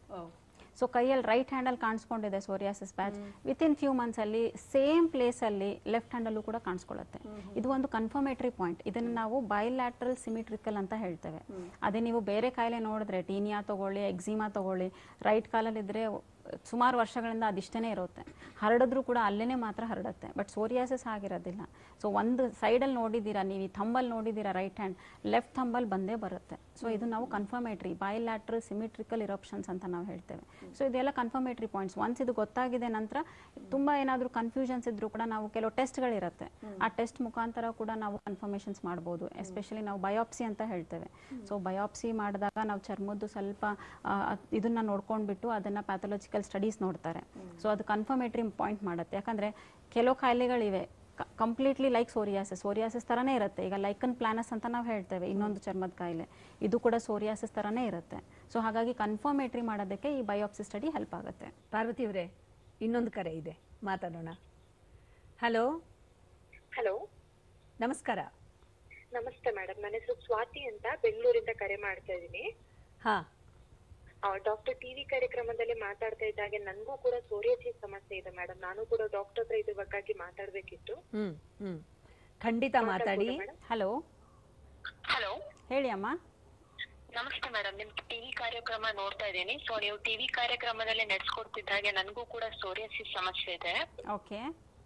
B: ಸೊ ಕೈಯಲ್ಲಿ ರೈಟ್ ಹ್ಯಾಂಡಲ್ಲಿ ಕಾಣಿಸ್ಕೊಂಡಿದೆ psoriasis patch within few months ಅಲ್ಲಿ ಸೇಮ್ ಪ್ಲೇಸ್ ಅಲ್ಲಿ ಲೆಫ್ಟ್ ಹ್ಯಾಂಡಲ್ಲೂ ಕೂಡ ಕಾಣಿಸ್ಕೊಳ್ಳುತ್ತೆ ಇದು ಒಂದು ಕನ್ಫರ್ಮೇಟರಿ ಪಾಯಿಂಟ್ ಇದನ್ನು ನಾವು ಬೈಲ್ಯಾಟ್ರಲ್ ಸಿಮಿಟ್ರಿಕಲ್ ಅಂತ ಹೇಳ್ತೇವೆ ಅದೇ ನೀವು ಬೇರೆ ಕಾಯಿಲೆ ನೋಡಿದ್ರೆ ಟೀನಿಯಾ ತಗೊಳ್ಳಿ ಎಕ್ಸಿಮಾ ತಗೊಳ್ಳಿ ರೈಟ್ ಕಾಲಲ್ಲಿದ್ರೆ ಸುಮಾರು ವರ್ಷಗಳಿಂದ ಅದಿಷ್ಟೇ ಇರುತ್ತೆ ಹರಡಿದ್ರು ಕೂಡ ಅಲ್ಲೇನೆ ಮಾತ್ರ ಹರಡುತ್ತೆ ಬಟ್ ಸೋರಿಯಾಸಿಸ್ ಆಗಿರೋದಿಲ್ಲ ಸೊ ಒಂದು ಸೈಡಲ್ಲಿ ನೋಡಿದ್ದೀರಾ ನೀವು ಈ ಥಂಬಲ್ಲಿ ನೋಡಿದ್ದೀರಾ ರೈಟ್ ಹ್ಯಾಂಡ್ ಲೆಫ್ಟ್ ಥಂಬಲ್ಲಿ ಬಂದೇ ಬರುತ್ತೆ ಸೊ ಇದು ನಾವು ಕನ್ಫರ್ಮೇಟ್ರಿ ಬೈಲ್ಯಾಟ್ರಲ್ ಸಿಮಿಟ್ರಿಕಲ್ ಇರಪ್ಷನ್ಸ್ ಅಂತ ನಾವು ಹೇಳ್ತೇವೆ ಸೊ ಇದೆಲ್ಲ ಕನ್ಫರ್ಮೇಟ್ರಿ ಪಾಯಿಂಟ್ಸ್ ಒನ್ಸ್ ಇದು ಗೊತ್ತಾಗಿದೆ ನಂತರ ತುಂಬ ಏನಾದರೂ ಕನ್ಫ್ಯೂಷನ್ಸ್ ಇದ್ರೂ ಕೂಡ ನಾವು ಕೆಲವು ಟೆಸ್ಟ್ಗಳಿರುತ್ತೆ ಆ ಟೆಸ್ಟ್ ಮುಖಾಂತರ ಕೂಡ ನಾವು ಕನ್ಫರ್ಮೇಷನ್ಸ್ ಮಾಡ್ಬೋದು ಎಸ್ಪೆಷಲಿ ನಾವು ಬಯೋಪ್ಸಿ ಅಂತ ಹೇಳ್ತೇವೆ ಸೊ ಬಯೋಪ್ಸಿ ಮಾಡಿದಾಗ ನಾವು ಚರ್ಮದ್ದು ಸ್ವಲ್ಪ ಆ, ಅದ್- ಇದನ್ನ ನೋಡ್ಕೊಂಡ್ಬಿಟ್ಟು ಅದನ್ನ ಪ್ಯಾಥೊಲಜಿಕಲ್ ಸ್ಟಡೀಸ್ ನೋಡ್ತಾರೆ ಸೊ ಅದು ಕನ್ಫರ್ಮೇಟ್ರಿ ಪಾಯಿಂಟ್ ಮಾಡುತ್ತೆ ಯಾಕಂದ್ರೆ ಕೆಲವು ಕಾಯಿಲೆಗಳಿವೆ ಕಂಪ್ಲೀಟ್ಲಿ ಲೈಕ್ ಸೋರಿಯಾಸಿಸ್ ಸೋರಿಯಾಸಿಸ್ ಥರನೇ ಇರುತ್ತೆ ಈಗ ಲೈಕನ್ ಪ್ಲಾನಸ್ ಅಂತ ನಾವು ಹೇಳ್ತೇವೆ ಇನ್ನೊಂದು ಚರ್ಮದ ಕಾಯಿಲೆ ಇದು ಕೂಡ ಸೋರಿಯಾಸಿಸ್ ಥರನೇ ಇರುತ್ತೆ ಸೊ ಹಾಗಾಗಿ ಕನ್ಫರ್ಮೇಟ್ರಿ ಮಾಡೋದಕ್ಕೆ ಈ ಬಯೋಪ್ಸಿ ಸ್ಟಡಿ ಹೆಲ್ಪ್ ಆಗುತ್ತೆ
A: ಪಾರ್ವತಿ ಅವರೇ ಇನ್ನೊಂದು ಕರೆ ಇದೆ ಮಾತಾಡೋಣ ಹಲೋ
D: ಹಲೋ
A: ನಮಸ್ಕಾರ
D: ನಮಸ್ತೆ ಮೇಡಮ್ ನನ್ನ ಹೆಸರು ಸ್ವಾತಿ ಅಂತ ಬೆಂಗಳೂರಿಂದ ಕರೆ ಮಾಡ್ತಾ ಇದ್ದೀನಿ
A: ಹಾ
D: ಡಾಕ್ಟರ್ ಟಿವಿ ಕಾರ್ಯಕ್ರಮದಲ್ಲಿ ಮಾತಾಡ್ತಾ ಇದ್ದಾಗೆ ನನಗೂ ಕೂಡ ಸೋರಿಯಾಸಿಸ್ ಸಮಸ್ಯೆ ಇದೆ ಮೇಡಮ್ ನಾನು ಕೂಡ ಡಾಕ್ಟರ್ ಹತ್ರ ಇದ್ರ ಬಗ್ಗಾಗಿ ಮಾತಾಡ್ಬೇಕಿತ್ತು
A: ಹ್ಮ್ ಹ್ಮ್ ಖಂಡಿತ ಮಾತಾಡಿ
B: ಹಲೋ
D: ಹಲೋ
B: ಹೇಳಿ ಅಮ್ಮ
D: ನಮಸ್ತೆ ಮೇಡಮ್ ನಿಮ್ ಟಿವಿ ಕಾರ್ಯಕ್ರಮ ನೋಡ್ತಾ ಇದ್ದೀನಿ ಸೊ ನೀವು ಟಿವಿ ಕಾರ್ಯಕ್ರಮದಲ್ಲಿ ನಡೆಸ್ಕೊಡ್ತಿದ್ದ ಹಾಗೆ ನನಗೂ ಕೂಡ ಸೋರಿಯಾಸಿಸ್ ಸಮಸ್ಯೆ ಇದೆ
B: okay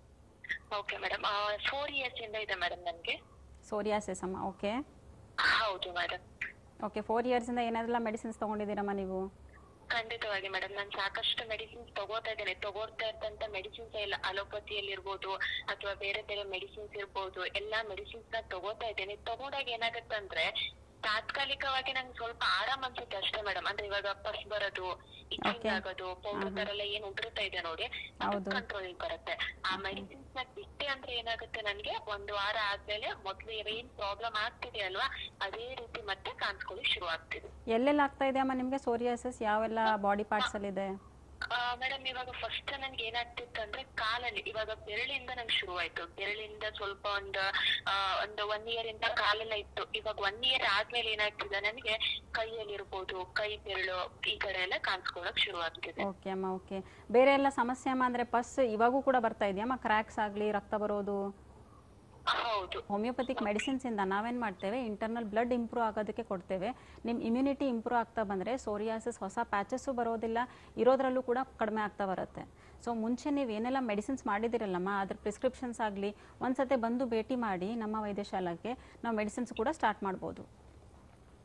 D: okay madam four years ಇಂದ ಇದೆ ಮೇಡಮ್ ನನ್ಗೆ
B: ಸೋರಿಯಾಸಿಸ್ ಅಮ್ಮ ಓಕೆ
D: ಹೌದು ಮೇಡಮ್
B: ಓಕೆ ಫೋರ್ ಇಯರ್ಸಿಂದ ಏನಾದ್ರೆಲ್ಲ ಮೆಡಿಸಿನ್ಸ್ ತೊಗೊಂಡಿದ್ದೀರಮ್ಮ ನೀವು
D: ಖಂಡಿತವಾಗಿ ಮೇಡಮ್ ನಾನು ಸಾಕಷ್ಟು ಮೆಡಿಸಿನ್ಸ್ ತಗೋತಾ ಇದ್ದೇನೆ ತಗೋತಾ ಇದ್ದಂತ ಮೆಡಿಸಿನ್ಸ್ ಎಲ್ಲ ಅಲೋಪತಿಯಲ್ಲಿ ಇರ್ಬೋದು ಅಥವಾ ಬೇರೆ ಬೇರೆ ಮೆಡಿಸಿನ್ಸ್ ಇರ್ಬೋದು ಎಲ್ಲಾ ಮೆಡಿಸಿನ್ಸ್ ನ ತಗೋತಾ ಇದ್ದೇನೆ ತಗೊಂಡಾಗ ಏನಾಗುತ್ತೆ ಅಂದ್ರೆ ತಾತ್ಕಾಲಿಕವಾಗಿ ನಂಗೆ ಸ್ವಲ್ಪ ಆರಾಮ್ ಅನ್ಸುತ್ತೆ ಅಷ್ಟೇ ಮೇಡಮ್ ಅಂದ್ರೆ ಇವಾಗ ಪರ್ಸ್ ಬರೋದು ಇಚ್ಚಿಂಗ್
B: Okay.
D: ಆಗೋದು ಪೌಡರ್ ತರ ಎಲ್ಲ ಏನ್ ಉದುರುತ್ತಾ ಇದೆ ನೋಡಿ
B: ಹೌದು.
D: ಕಂಟ್ರೋಲಿಂಗ್ ಬರುತ್ತೆ ಆ ಮೆಡಿಸಿನ್ಸ್ ನ ಬಿಟ್ಟೆ ಅಂದ್ರೆ ಏನಾಗುತ್ತೆ ನನ್ಗೆ ಒಂದು ವಾರ ಆದ್ಮೇಲೆ ಮೊದ್ಲು ಏನ್ ಪ್ರಾಬ್ಲಮ್ ಆಗ್ತಿದೆ ಅಲ್ವಾ ಅದೇ ರೀತಿ ಮತ್ತೆ ಕಾಣಿಸ್ಕೊಳ್ಳಿ ಶುರು ಆಗ್ತಿದೆ
B: ಎಲ್ಲೆಲ್ಲ ಆಗ್ತಾ ಇದೆ ಅಮ್ಮ ನಿಮಗೆ ಸೋರಿಯಾಸಿಸ್ ಯಾವೆಲ್ಲ ಬಾಡಿ ಪಾರ್ಟ್ಸಲ್ಲಿದೆ
D: ಮೇಡಮ್ ಇವಾಗ ಫಸ್ಟ್ ನನ್ಗೆ ಏನಾಗ್ತಿತ್ತು ಅಂದ್ರೆ ಕಾಲಲ್ಲಿ ಇವಾಗ ಬೆರಳಿಂದ ನಂಗೆ ಶುರುವಾಯ್ತು ಬೆರಳಿಂದ ಸ್ವಲ್ಪ ಒಂದು ಆ, ಒಂದು ಒನ್ ಇಯರ್ ಇಂದ ಕಾಲೆಲ್ಲ ಇತ್ತು ಇವಾಗ ಒನ್ ಇಯರ್ ಆದ್ಮೇಲೆ ಏನಾಗ್ತಿದೆ ನನಗೆ ಕೈಯಲ್ಲಿ ಇರ್ಬೋದು ಕೈ ಬೆರಳು ಈ ಕಡೆ ಎಲ್ಲ ಕಾಣಿಸ್ಕೊಳಕ್ ಶುರು ಆಗ್ತಿದೆ
B: ಓಕೆ ಅಮ್ಮ ಓಕೆ ಬೇರೆ ಎಲ್ಲ ಸಮಸ್ಯೆ ಅಮ್ಮ ಅಂದರೆ ಪಸ್ ಇವಾಗೂ ಕೂಡ ಬರ್ತಾ ಇದೆಯಮ್ಮ ಕ್ರ್ಯಾಕ್ಸ್ ಆಗಲಿ ರಕ್ತ ಬರೋದು
D: ಹೌದು
B: ಹೋಮಿಯೋಪತಿಕ್ ಮೆಡಿಸಿನ್ಸಿಂದ ನಾವೇನು ಮಾಡ್ತೇವೆ ಇಂಟರ್ನಲ್ ಬ್ಲಡ್ ಇಂಪ್ರೂವ್ ಆಗೋದಕ್ಕೆ ಕೊಡ್ತೇವೆ ನಿಮ್ಮ ಇಮ್ಯುನಿಟಿ ಇಂಪ್ರೂವ್ ಆಗ್ತಾ ಬಂದರೆ ಸೋರಿಯಾಸಿಸ್ ಹೊಸ ಪ್ಯಾಚಸ್ಸು ಬರೋದಿಲ್ಲ ಇರೋದ್ರಲ್ಲೂ ಕೂಡ ಕಡಿಮೆ ಆಗ್ತಾ ಬರುತ್ತೆ ಸೊ ಮುಂಚೆ ನೀವು ಏನೆಲ್ಲ ಮೆಡಿಸಿನ್ಸ್ ಮಾಡಿದಿರಲ್ಲಮ್ಮ ಅದ್ರ ಪ್ರಿಸ್ಕ್ರಿಪ್ಷನ್ಸ್ ಆಗಲಿ ಒಂದ್ಸತಿ ಬಂದು ಭೇಟಿ ಮಾಡಿ ನಮ್ಮ ವೈದ್ಯಶಾಲೆಗೆ ನಾವು ಮೆಡಿಸಿನ್ಸ್ ಕೂಡ ಸ್ಟಾರ್ಟ್ ಮಾಡ್ಬೋದು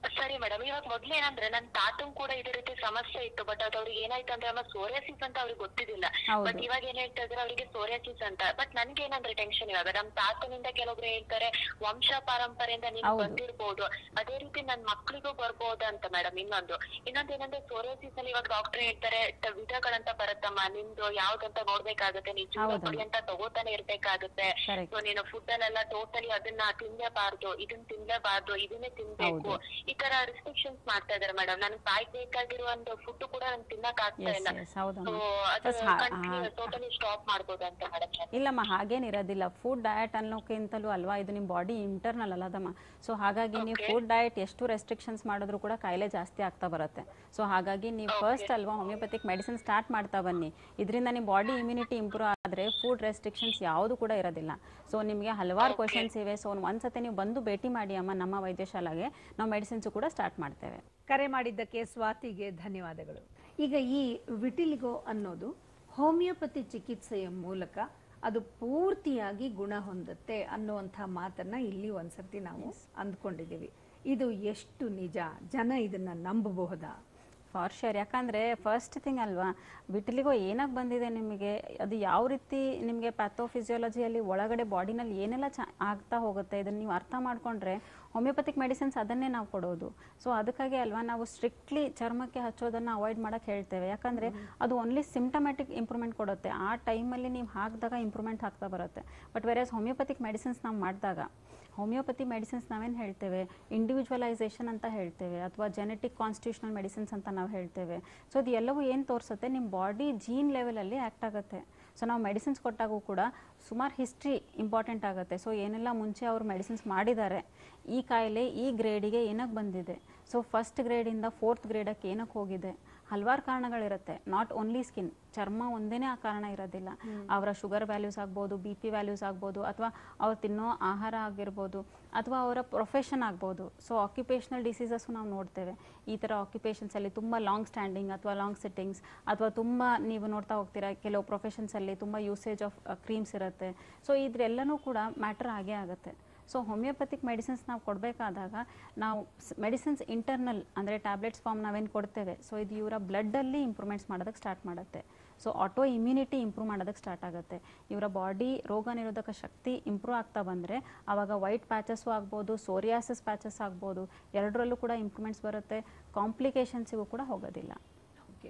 D: ಸರಿ ಮೇಡಮ್ ಇವಾಗ ಮೊದ್ಲು ಏನಂದ್ರೆ ನನ್ ತಾತನ್ ಕೂಡ ಇದೇ ರೀತಿ ಸಮಸ್ಯೆ ಇತ್ತು ಬಟ್ ಅದು ಅವ್ರಿಗೆ ಏನಾಯ್ತು ಅಂದ್ರೆ ಅಮ್ಮ ಸೋರಿಯಾಸಿಸ್ ಅಂತ ಅವ್ರಿಗೆ ಗೊತ್ತಿದ್ದಿಲ್ಲ
B: ಹೌದು.
D: ಬಟ್ ಇವಾಗ ಏನ್ ಹೇಳ್ತಾ ಇದ್ರೆ ಅವರಿಗೆ ಸೋರಿಯಾಸಿಸ್ ಅಂತ ಬಟ್ ನನ್ಗೆ ಏನಂದ್ರೆ ಟೆನ್ಷನ್ ಇವಾಗ ನಮ್ ತಾತನಿಂದ ಕೆಲವೊಬ್ರು ಹೇಳ್ತಾರೆ ವಂಶ ಪಾರಂಪರೆಯಿಂದ ನಿಮ್ಗೆ
B: ಹೌದು.
D: ಬಂದಿರ್ಬೋದು ಅದೇ ರೀತಿ ನನ್ ಮಕ್ಳಿಗೂ ಬರ್ಬೋದು ಅಂತ ಮೇಡಮ್ ಇನ್ನೊಂದು ಇನ್ನೊಂದು ಏನಂದ್ರೆ ಸೋರಿಯಾಸಿಸ್ ಅಲ್ಲಿ ಇವಾಗ ಡಾಕ್ಟರ್ ಹೇಳ್ತಾರೆ ಟ- ವಿಧಗಳಂತ ಬರುತ್ತಮ್ಮ ನಿಮ್ದು ಯಾವ್ದಂತ ನೋಡ್ಬೇಕಾಗುತ್ತೆ ನೀನ್ ಜೀವ
B: ಹೌದಮ್ಮ.
D: ಪಡಿ ಅಂತ ತಗೋತಾನೆ ಇರ್ಬೇಕಾಗುತ್ತೆ
B: Correct.
D: ಸೊ ನೀನು ಫುಡ್ ಅಲ್ಲೆಲ್ಲ ಟೋಟಲಿ ಅದನ್ನ ತಿನ್ಲೇಬಾರ್ದು ಇದನ್ನ ತಿನ್ಲೇಬಾರ್ದು ಇದನ್ನೇ ತಿನ್ಬೇಕು
B: ಹೌದು.
D: ಈ ತರ ರಿಸ್ಟ್ರಿಕ್ಷನ್ಸ್ ಮಾಡ್ತಾ ಇದಾರೆ ಮೇಡಮ್ ನನ್ ಬಾಯ್ ಬೇಕಾಗಿರೋ ಒಂದು ಫುಡ್ ಕೂಡ ನನ್ ತಿನ್ನಕ್ ಆಗ್ತಾ
B: ಎಸ್
D: ಇಲ್ಲ
B: ಎಸ್ ಹೌದಮ್ಮ
D: ಸೊ ಅದು
B: First ಹಾ- ಹಾ-
D: ಟೋಟಲಿ ಸ್ಟಾಪ್ ಮಾಡ್ಬೋದು ಅಂತ ಮೇಡಮ್
B: ಇಲ್ಲಮ್ಮ ಹಾಗೇನಿರೋದಿಲ್ಲ ಫುಡ್ ಡಯಟ್ ಅನ್ನೋಕ್ಕಿಂತಲೂ ಅಲ್ವಾ ಇದು ನಿಮ್ಮ ಬಾಡಿ ಇಂಟರ್ನಲ್ ಅಲ್ಲದಮ್ಮ ಸೊ ಹಾಗಾಗಿ ನೀವು ಫುಡ್ ಡಯಟ್ ಎಷ್ಟು ರೆಸ್ಟ್ರಿಕ್ಷನ್ಸ್ ಮಾಡಿದ್ರು ಕೂಡ ಕಾಯಿಲೆ ಜಾಸ್ತಿ ಆಗ್ತಾ ಬರುತ್ತೆ ಸೊ ಹಾಗಾಗಿ ನೀವು ಫಸ್ಟ್ ಅಲ್ವಾ ಹೋಮಿಯೋಪತಿಕ್ ಮೆಡಿಸಿನ್ ಸ್ಟಾರ್ಟ್ ಮಾಡ್ತಾ ಬನ್ನಿ ಇದರಿಂದ ನಿಮ್ಮ ಬಾಡಿ ಇಮ್ಯುನಿಟಿ ಇಂಪ್ರೂವ್ ಆದರೆ ಫುಡ್ ರೆಸ್ಟ್ರಿಕ್ಷನ್ಸ್ ಯಾವುದು ಕೂಡ ಇರೋದಿಲ್ಲ ಸೊ ನಿಮಗೆ ಹಲವಾರು ಕ್ವಶನ್ಸ್ ಇವೆ ಸೊ ಒಂದ್ಸತಿ ನೀವು ಬಂದು ಭೇಟಿ ಮಾಡಿ ಅಮ್ಮ ನಮ್ಮ ವೈದ್ಯಶಾಲೆಗೆ ನಾವು ಮೆಡಿಸಿನ್ಸು ಕೂಡ ಸ್ಟಾರ್ಟ್ ಮಾಡ್ತೇವೆ
A: ಕರೆ ಮಾಡಿದ್ದಕ್ಕೆ ಸ್ವಾತಿಗೆ ಧನ್ಯವಾದಗಳು ಈಗ ಈ ವಿಟಿಲಿಗೋ ಅನ್ನೋದು ಹೋಮಿಯೋಪತಿ ಚಿಕಿತ್ಸೆಯ ಮೂಲಕ ಅದು ಪೂರ್ತಿಯಾಗಿ ಗುಣ ಹೊಂದುತ್ತೆ ಅನ್ನುವಂಥ ಮಾತನ್ನ ಇಲ್ಲಿ ಒಂದ್ಸರ್ತಿ ನಾವು ಅಂದ್ಕೊಂಡಿದ್ದೀವಿ ಇದು ಎಷ್ಟು ನಿಜ ಜನ ಇದನ್ನ ನಂಬಬಹುದಾ
B: ಫಾರ್ ಶೋರ್ ಯಾಕಂದರೆ ಫಸ್ಟ್ ಥಿಂಗ್ ಅಲ್ವಾ ವಿಟಿಲಿಗೋ ಏನಕ್ಕೆ ಬಂದಿದೆ ನಿಮಗೆ ಅದು ಯಾವ ರೀತಿ ನಿಮಗೆ ಪ್ಯಾಥೋಫಿಸಿಯಾಲಜಿಯಲ್ಲಿ ಒಳಗಡೆ ಬಾಡಿನಲ್ಲಿ ಏನೆಲ್ಲ ಚ ಆಗ್ತಾ ಹೋಗುತ್ತೆ ಇದನ್ನು ನೀವು ಅರ್ಥ ಮಾಡ್ಕೊಂಡ್ರೆ ಹೋಮಿಯೋಪತಿಕ್ ಮೆಡಿಸಿನ್ಸ್ ಅದನ್ನೇ ನಾವು ಕೊಡೋದು ಸೊ ಅದಕ್ಕಾಗಿ ಅಲ್ವಾ ನಾವು ಸ್ಟ್ರಿಕ್ಟ್ಲಿ ಚರ್ಮಕ್ಕೆ ಹಚ್ಚೋದನ್ನು ಅವಾಯ್ಡ್ ಮಾಡೋಕ್ಕೆ ಹೇಳ್ತೇವೆ ಯಾಕಂದರೆ ಅದು ಓನ್ಲಿ ಸಿಂಟಮ್ಯಾಟಿಕ್ ಇಂಪ್ರೂವ್ಮೆಂಟ್ ಕೊಡುತ್ತೆ ಆ ಟೈಮಲ್ಲಿ ನೀವು ಹಾಕಿದಾಗ ಇಂಪ್ರೂವ್ಮೆಂಟ್ ಆಗ್ತಾ ಬರುತ್ತೆ ಬಟ್ ವೇರೆ ಹೋಮಿಯೋಪತಿಕ್ ಮೆಡಿಸಿನ್ಸ್ ನಾವು ಮಾಡಿದಾಗ ಹೋಮಿಯೋಪತಿ ಮೆಡಿಸಿನ್ಸ್ ನಾವೇನು ಹೇಳ್ತೇವೆ ಇಂಡಿವಿಜುವಲೈಸೇಷನ್ ಅಂತ ಹೇಳ್ತೇವೆ ಅಥವಾ ಜೆನೆಟಿಕ್ ಕಾನ್ಸ್ಟಿಟ್ಯೂಷನಲ್ ಮೆಡಿಸಿನ್ಸ್ ಅಂತ ನಾವು ಹೇಳ್ತೇವೆ ಸೊ ಅದು ಎಲ್ಲವೂ ಏನು ತೋರಿಸುತ್ತೆ ನಿಮ್ಮ ಬಾಡಿ ಜೀನ್ ಲೆವೆಲಲ್ಲಿ ಆ್ಯಕ್ಟ್ ಆಗುತ್ತೆ ಸೊ ನಾವು ಮೆಡಿಸಿನ್ಸ್ ಕೊಟ್ಟಾಗೂ ಕೂಡ ಸುಮಾರು ಹಿಸ್ಟ್ರಿ ಇಂಪಾರ್ಟೆಂಟ್ ಆಗುತ್ತೆ ಸೊ ಏನೆಲ್ಲ ಮುಂಚೆ ಅವರು ಮೆಡಿಸಿನ್ಸ್ ಮಾಡಿದ್ದಾರೆ ಈ ಕಾಯಿಲೆ ಈ ಗ್ರೇಡಿಗೆ ಏನಕ್ಕೆ ಬಂದಿದೆ ಸೊ ಫಸ್ಟ್ ಗ್ರೇಡಿಂದ ಫೋರ್ತ್ ಗ್ರೇಡಕ್ಕೆ ಏನಕ್ಕೆ ಹೋಗಿದೆ ಹಲವಾರು ಕಾರಣಗಳಿರುತ್ತೆ ನಾಟ್ ಓನ್ಲಿ ಸ್ಕಿನ್ ಚರ್ಮ ಒಂದೇನೇ ಆ ಕಾರಣ ಇರೋದಿಲ್ಲ ಅವರ ಶುಗರ್ ವ್ಯಾಲ್ಯೂಸ್ ಆಗ್ಬೋದು ಬಿ ಪಿ ವ್ಯಾಲ್ಯೂಸ್ ಆಗ್ಬೋದು ಅಥವಾ ಅವ್ರು ತಿನ್ನೋ ಆಹಾರ ಆಗಿರ್ಬೋದು ಅಥವಾ ಅವರ ಪ್ರೊಫೆಷನ್ ಆಗ್ಬೋದು ಸೊ ಆಕ್ಯುಪೇಷನಲ್ ಡಿಸೀಸಸ್ಸು ನಾವು ನೋಡ್ತೇವೆ ಈ ಥರ ಆಕ್ಯುಪೇಷನ್ಸಲ್ಲಿ ತುಂಬ ಲಾಂಗ್ ಸ್ಟ್ಯಾಂಡಿಂಗ್ ಅಥವಾ ಲಾಂಗ್ ಸಿಟ್ಟಿಂಗ್ಸ್ ಅಥವಾ ತುಂಬ ನೀವು ನೋಡ್ತಾ ಹೋಗ್ತೀರಾ ಕೆಲವು ಪ್ರೊಫೆಷನ್ಸಲ್ಲಿ ತುಂಬ ಯೂಸೇಜ್ ಆಫ್ ಕ್ರೀಮ್ಸ್ ಇರುತ್ತೆ ಸೊ ಇದ್ರೆಲ್ಲನೂ ಕೂಡ ಮ್ಯಾಟರ್ ಆಗೇ ಆಗುತ್ತೆ ಸೊ ಹೋಮಿಯೋಪತಿಕ್ ಮೆಡಿಸಿನ್ಸ್ ನಾವು ಕೊಡಬೇಕಾದಾಗ ನಾವು ಮೆಡಿಸಿನ್ಸ್ ಇಂಟರ್ನಲ್ ಅಂದರೆ ಟ್ಯಾಬ್ಲೆಟ್ಸ್ ಫಾರ್ಮ್ ನಾವೇನು ಕೊಡ್ತೇವೆ ಸೊ ಇದು ಇವರ ಬ್ಲಡ್ಡಲ್ಲಿ ಇಂಪ್ರೂವ್ಮೆಂಟ್ಸ್ ಮಾಡೋದಕ್ಕೆ ಸ್ಟಾರ್ಟ್ ಮಾಡುತ್ತೆ ಸೊ ಆಟೋ ಇಮ್ಯುನಿಟಿ ಇಂಪ್ರೂವ್ ಮಾಡೋದಕ್ಕೆ ಸ್ಟಾರ್ಟ್ ಆಗುತ್ತೆ ಇವರ ಬಾಡಿ ರೋಗ ನಿರೋಧಕ ಶಕ್ತಿ ಇಂಪ್ರೂವ್ ಆಗ್ತಾ ಬಂದರೆ ಆವಾಗ ವೈಟ್ ಪ್ಯಾಚಸ್ಸು ಆಗ್ಬೋದು ಸೋರಿಯಾಸಿಸ್ ಪ್ಯಾಚಸ್ ಆಗ್ಬೋದು ಎರಡರಲ್ಲೂ ಕೂಡ ಇಂಪ್ರೂವ್ಮೆಂಟ್ಸ್ ಬರುತ್ತೆ ಕಾಂಪ್ಲಿಕೇಶನ್ಸಿಗೂ ಕೂಡ ಹೋಗೋದಿಲ್ಲ
A: ಓಕೆ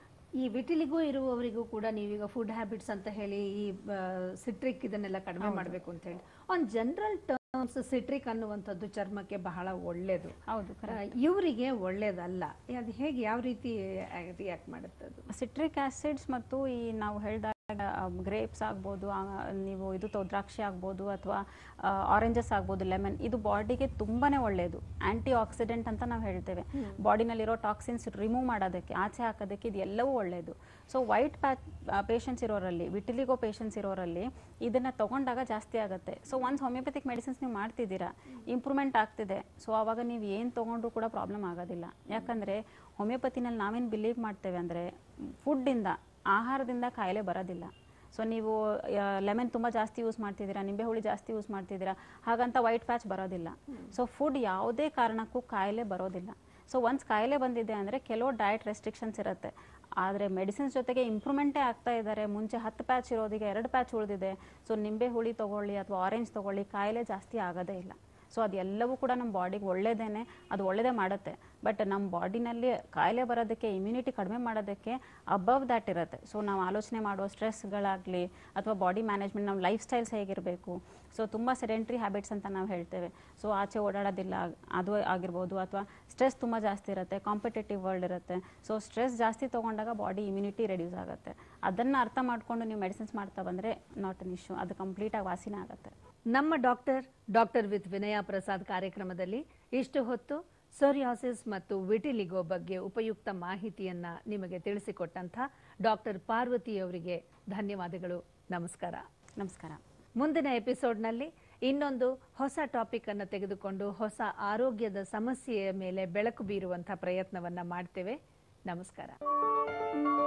A: ಈ ವಿಟಿಲಿಗೋ ಇರುವವರಿಗೂ ಕೂಡ ನೀವೀಗ ಫುಡ್ ಹ್ಯಾಬಿಟ್ಸ್ ಅಂತ ಹೇಳಿ ಈ ಸಿಟ್ರಿಕ್ ಇದನ್ನೆಲ್ಲ ಕಡಿಮೆ ಮಾಡಬೇಕು ಅಂತ ಹೇಳಿ ಆನ್ ಜನರಲ್ ಟರ್ಮ್ಸ್ ಸಿಟ್ರಿಕ್ ಅನ್ನುವಂಥದ್ದು ಚರ್ಮಕ್ಕೆ ಬಹಳ ಒಳ್ಳೆಯದು
B: ಹೌದು
A: ಇವರಿಗೆ ಒಳ್ಳೇದಲ್ಲ ಅದು ಹೇಗೆ ಯಾವ ರೀತಿ ರಿಯಾಕ್ಟ್ ಮಾಡುತ್ತೆ ಅದು
B: ಸಿಟ್ರಿಕ್ ಆಸಿಡ್ಸ್ ಮತ್ತು ಈ ನಾವು ಹೇಳಿದಾಗ ಗ್ರೇಪ್ಸ್ ಆಗ್ಬೋದು ಆ, ನೀವು ಇದು ತೊ- ದ್ರಾಕ್ಷಿ ಆಗ್ಬೋದು ಅಥವಾ ಆರೆಂಜಸ್ ಆಗ್ಬೋದು ಲೆಮನ್ ಇದು ಬಾಡಿಗೆ ತುಂಬಾನೇ ಒಳ್ಳೆಯದು ಆಂಟಿ ಆಕ್ಸಿಡೆಂಟ್ ಅಂತ ನಾವು ಹೇಳ್ತೇವೆ ಬಾಡಿನಲ್ಲಿರೋ ಟಾಕ್ಸಿನ್ಸ್ ರಿಮೂವ್ ಮಾಡೋದಕ್ಕೆ ಆಚೆ ಹಾಕೋದಕ್ಕೆ ಇದು ಎಲ್ಲವೂ ಒಳ್ಳೆಯದು ಸೊ ವೈಟ್ ಪ್ಯಾಚ್ ಪೇಷಂಟ್ಸ್ ಇರೋರಲ್ಲಿ ವಿಟಿಲಿಗೋ ಪೇಷಂಟ್ಸ್ ಇರೋರಲ್ಲಿ ಇದನ್ನು ತಗೊಂಡಾಗ ಜಾಸ್ತಿ ಆಗುತ್ತೆ ಸೊ ಒನ್ಸ್ ಹೋಮಿಯೋಪತಿಕ್ ಮೆಡಿಸಿನ್ಸ್ ನೀವು ಮಾಡ್ತಿದ್ದೀರಾ ಇಂಪ್ರೂವ್ಮೆಂಟ್ ಆಗ್ತಿದೆ ಸೊ ಆವಾಗ ನೀವು ಏನು ತೊಗೊಂಡ್ರು ಕೂಡ ಪ್ರಾಬ್ಲಮ್ ಆಗೋದಿಲ್ಲ ಯಾಕಂದರೆ ಹೋಮಿಯೋಪತಿನಲ್ಲಿ ನಾವೇನು ಬಿಲೀವ್ ಮಾಡ್ತೇವೆ ಅಂದರೆ ಫುಡ್ಡಿಂದ ಆಹಾರದಿಂದ ಕಾಯಿಲೆ ಬರೋದಿಲ್ಲ ಸೊ ನೀವು ಲೆಮನ್ ತುಂಬ ಜಾಸ್ತಿ ಯೂಸ್ ಮಾಡ್ತಿದ್ದೀರಾ ನಿಂಬೆ ಹುಳಿ ಜಾಸ್ತಿ ಯೂಸ್ ಮಾಡ್ತಿದ್ದೀರಾ ಹಾಗಂತ ವೈಟ್ ಪ್ಯಾಚ್ ಬರೋದಿಲ್ಲ ಸೊ ಫುಡ್ ಯಾವುದೇ ಕಾರಣಕ್ಕೂ ಕಾಯಿಲೆ ಬರೋದಿಲ್ಲ ಸೊ ಒನ್ಸ್ ಕಾಯಿಲೆ ಬಂದಿದೆ ಅಂದರೆ ಕೆಲವು ಡಯಟ್ ರೆಸ್ಟ್ರಿಕ್ಷನ್ಸ್ ಇರುತ್ತೆ ಆದರೆ ಮೆಡಿಸಿನ್ಸ್ ಜೊತೆಗೆ ಇಂಪ್ರೂವ್ಮೆಂಟೇ ಆಗ್ತಾ ಇದ್ದಾರೆ ಮುಂಚೆ ಹತ್ತು ಪ್ಯಾಚ್ ಇರೋದೀಗ ಎರಡು ಪ್ಯಾಚ್ ಉಳಿದಿದೆ ಸೊ ನಿಂಬೆ ಹುಳಿ ತೊಗೊಳ್ಳಿ ಅಥವಾ ಆರೆಂಜ್ ತೊಗೊಳ್ಳಿ ಕಾಯಿಲೆ ಜಾಸ್ತಿ ಆಗೋದೇ ಇಲ್ಲ ಸೊ ಅದೆಲ್ಲವೂ ಕೂಡ ನಮ್ಮ ಬಾಡಿಗೆ ಒಳ್ಳೇದೇನೆ ಅದು ಒಳ್ಳೇದೇ ಮಾಡುತ್ತೆ ಬಟ್ ನಮ್ಮ ಬಾಡಿನಲ್ಲಿ ಕಾಯಿಲೆ ಬರೋದಕ್ಕೆ ಇಮ್ಯುನಿಟಿ ಕಡಿಮೆ ಮಾಡೋದಕ್ಕೆ ಅಬವ್ ದ್ಯಾಟ್ ಇರುತ್ತೆ ಸೊ ನಾವು ಆಲೋಚನೆ ಮಾಡೋ ಸ್ಟ್ರೆಸ್ಗಳಾಗಲಿ ಅಥವಾ ಬಾಡಿ ಮ್ಯಾನೇಜ್ಮೆಂಟ್ ನಮ್ಮ ಲೈಫ್ ಸ್ಟೈಲ್ಸ್ ಹೇಗಿರಬೇಕು ಸೊ ತುಂಬ ಸೆಡೆಂಟ್ರಿ ಹ್ಯಾಬಿಟ್ಸ್ ಅಂತ ನಾವು ಹೇಳ್ತೇವೆ ಸೊ ಆಚೆ ಓಡಾಡೋದಿಲ್ಲ ಅದು ಆಗಿರ್ಬೋದು ಅಥವಾ ಸ್ಟ್ರೆಸ್ ತುಂಬ ಜಾಸ್ತಿ ಇರುತ್ತೆ ಕಾಂಪಿಟೇಟಿವ್ ವರ್ಲ್ಡ್ ಇರುತ್ತೆ ಸೊ ಸ್ಟ್ರೆಸ್ ಜಾಸ್ತಿ ತೊಗೊಂಡಾಗ ಬಾಡಿ ಇಮ್ಯುನಿಟಿ ರೆಡ್ಯೂಸ್ ಆಗುತ್ತೆ ಅದನ್ನು ಅರ್ಥ ಮಾಡಿಕೊಂಡು ನೀವು ಮೆಡಿಸಿನ್ಸ್ ಮಾಡ್ತಾ ಬಂದರೆ ನಾಟ್ ಅನ್ ಇಶ್ಯೂ ಅದು ಕಂಪ್ಲೀಟಾಗಿ ವಾಸಿನೇ ಆಗುತ್ತೆ
A: ನಮ್ಮ doctor doctor with Vinaya Prasad ಕಾರ್ಯಕ್ರಮದಲ್ಲಿ ಇಷ್ಟು ಹೊತ್ತು ಸೋರಿಯಾಸಿಸ್ ಮತ್ತು ವಿಟಿಲಿಗೋ ಬಗ್ಗೆ ಉಪಯುಕ್ತ ಮಾಹಿತಿಯನ್ನ ನಿಮಗೆ ತಿಳಿಸಿಕೊಟ್ಟಂಥ ಡಾಕ್ಟರ್ ಪಾರ್ವತಿ ಅವರಿಗೆ ಧನ್ಯವಾದಗಳು ನಮಸ್ಕಾರ
B: ನಮಸ್ಕಾರ
A: ಮುಂದಿನ ಎಪಿಸೋಡ್ನಲ್ಲಿ ಇನ್ನೊಂದು ಹೊಸ ಟಾಪಿಕ್ ಅನ್ನು ತೆಗೆದುಕೊಂಡು ಹೊಸ ಆರೋಗ್ಯದ ಸಮಸ್ಯೆಯ ಮೇಲೆ ಬೆಳಕು ಬೀರುವಂಥ ಪ್ರಯತ್ನವನ್ನ ಮಾಡ್ತೇವೆ ನಮಸ್ಕಾರ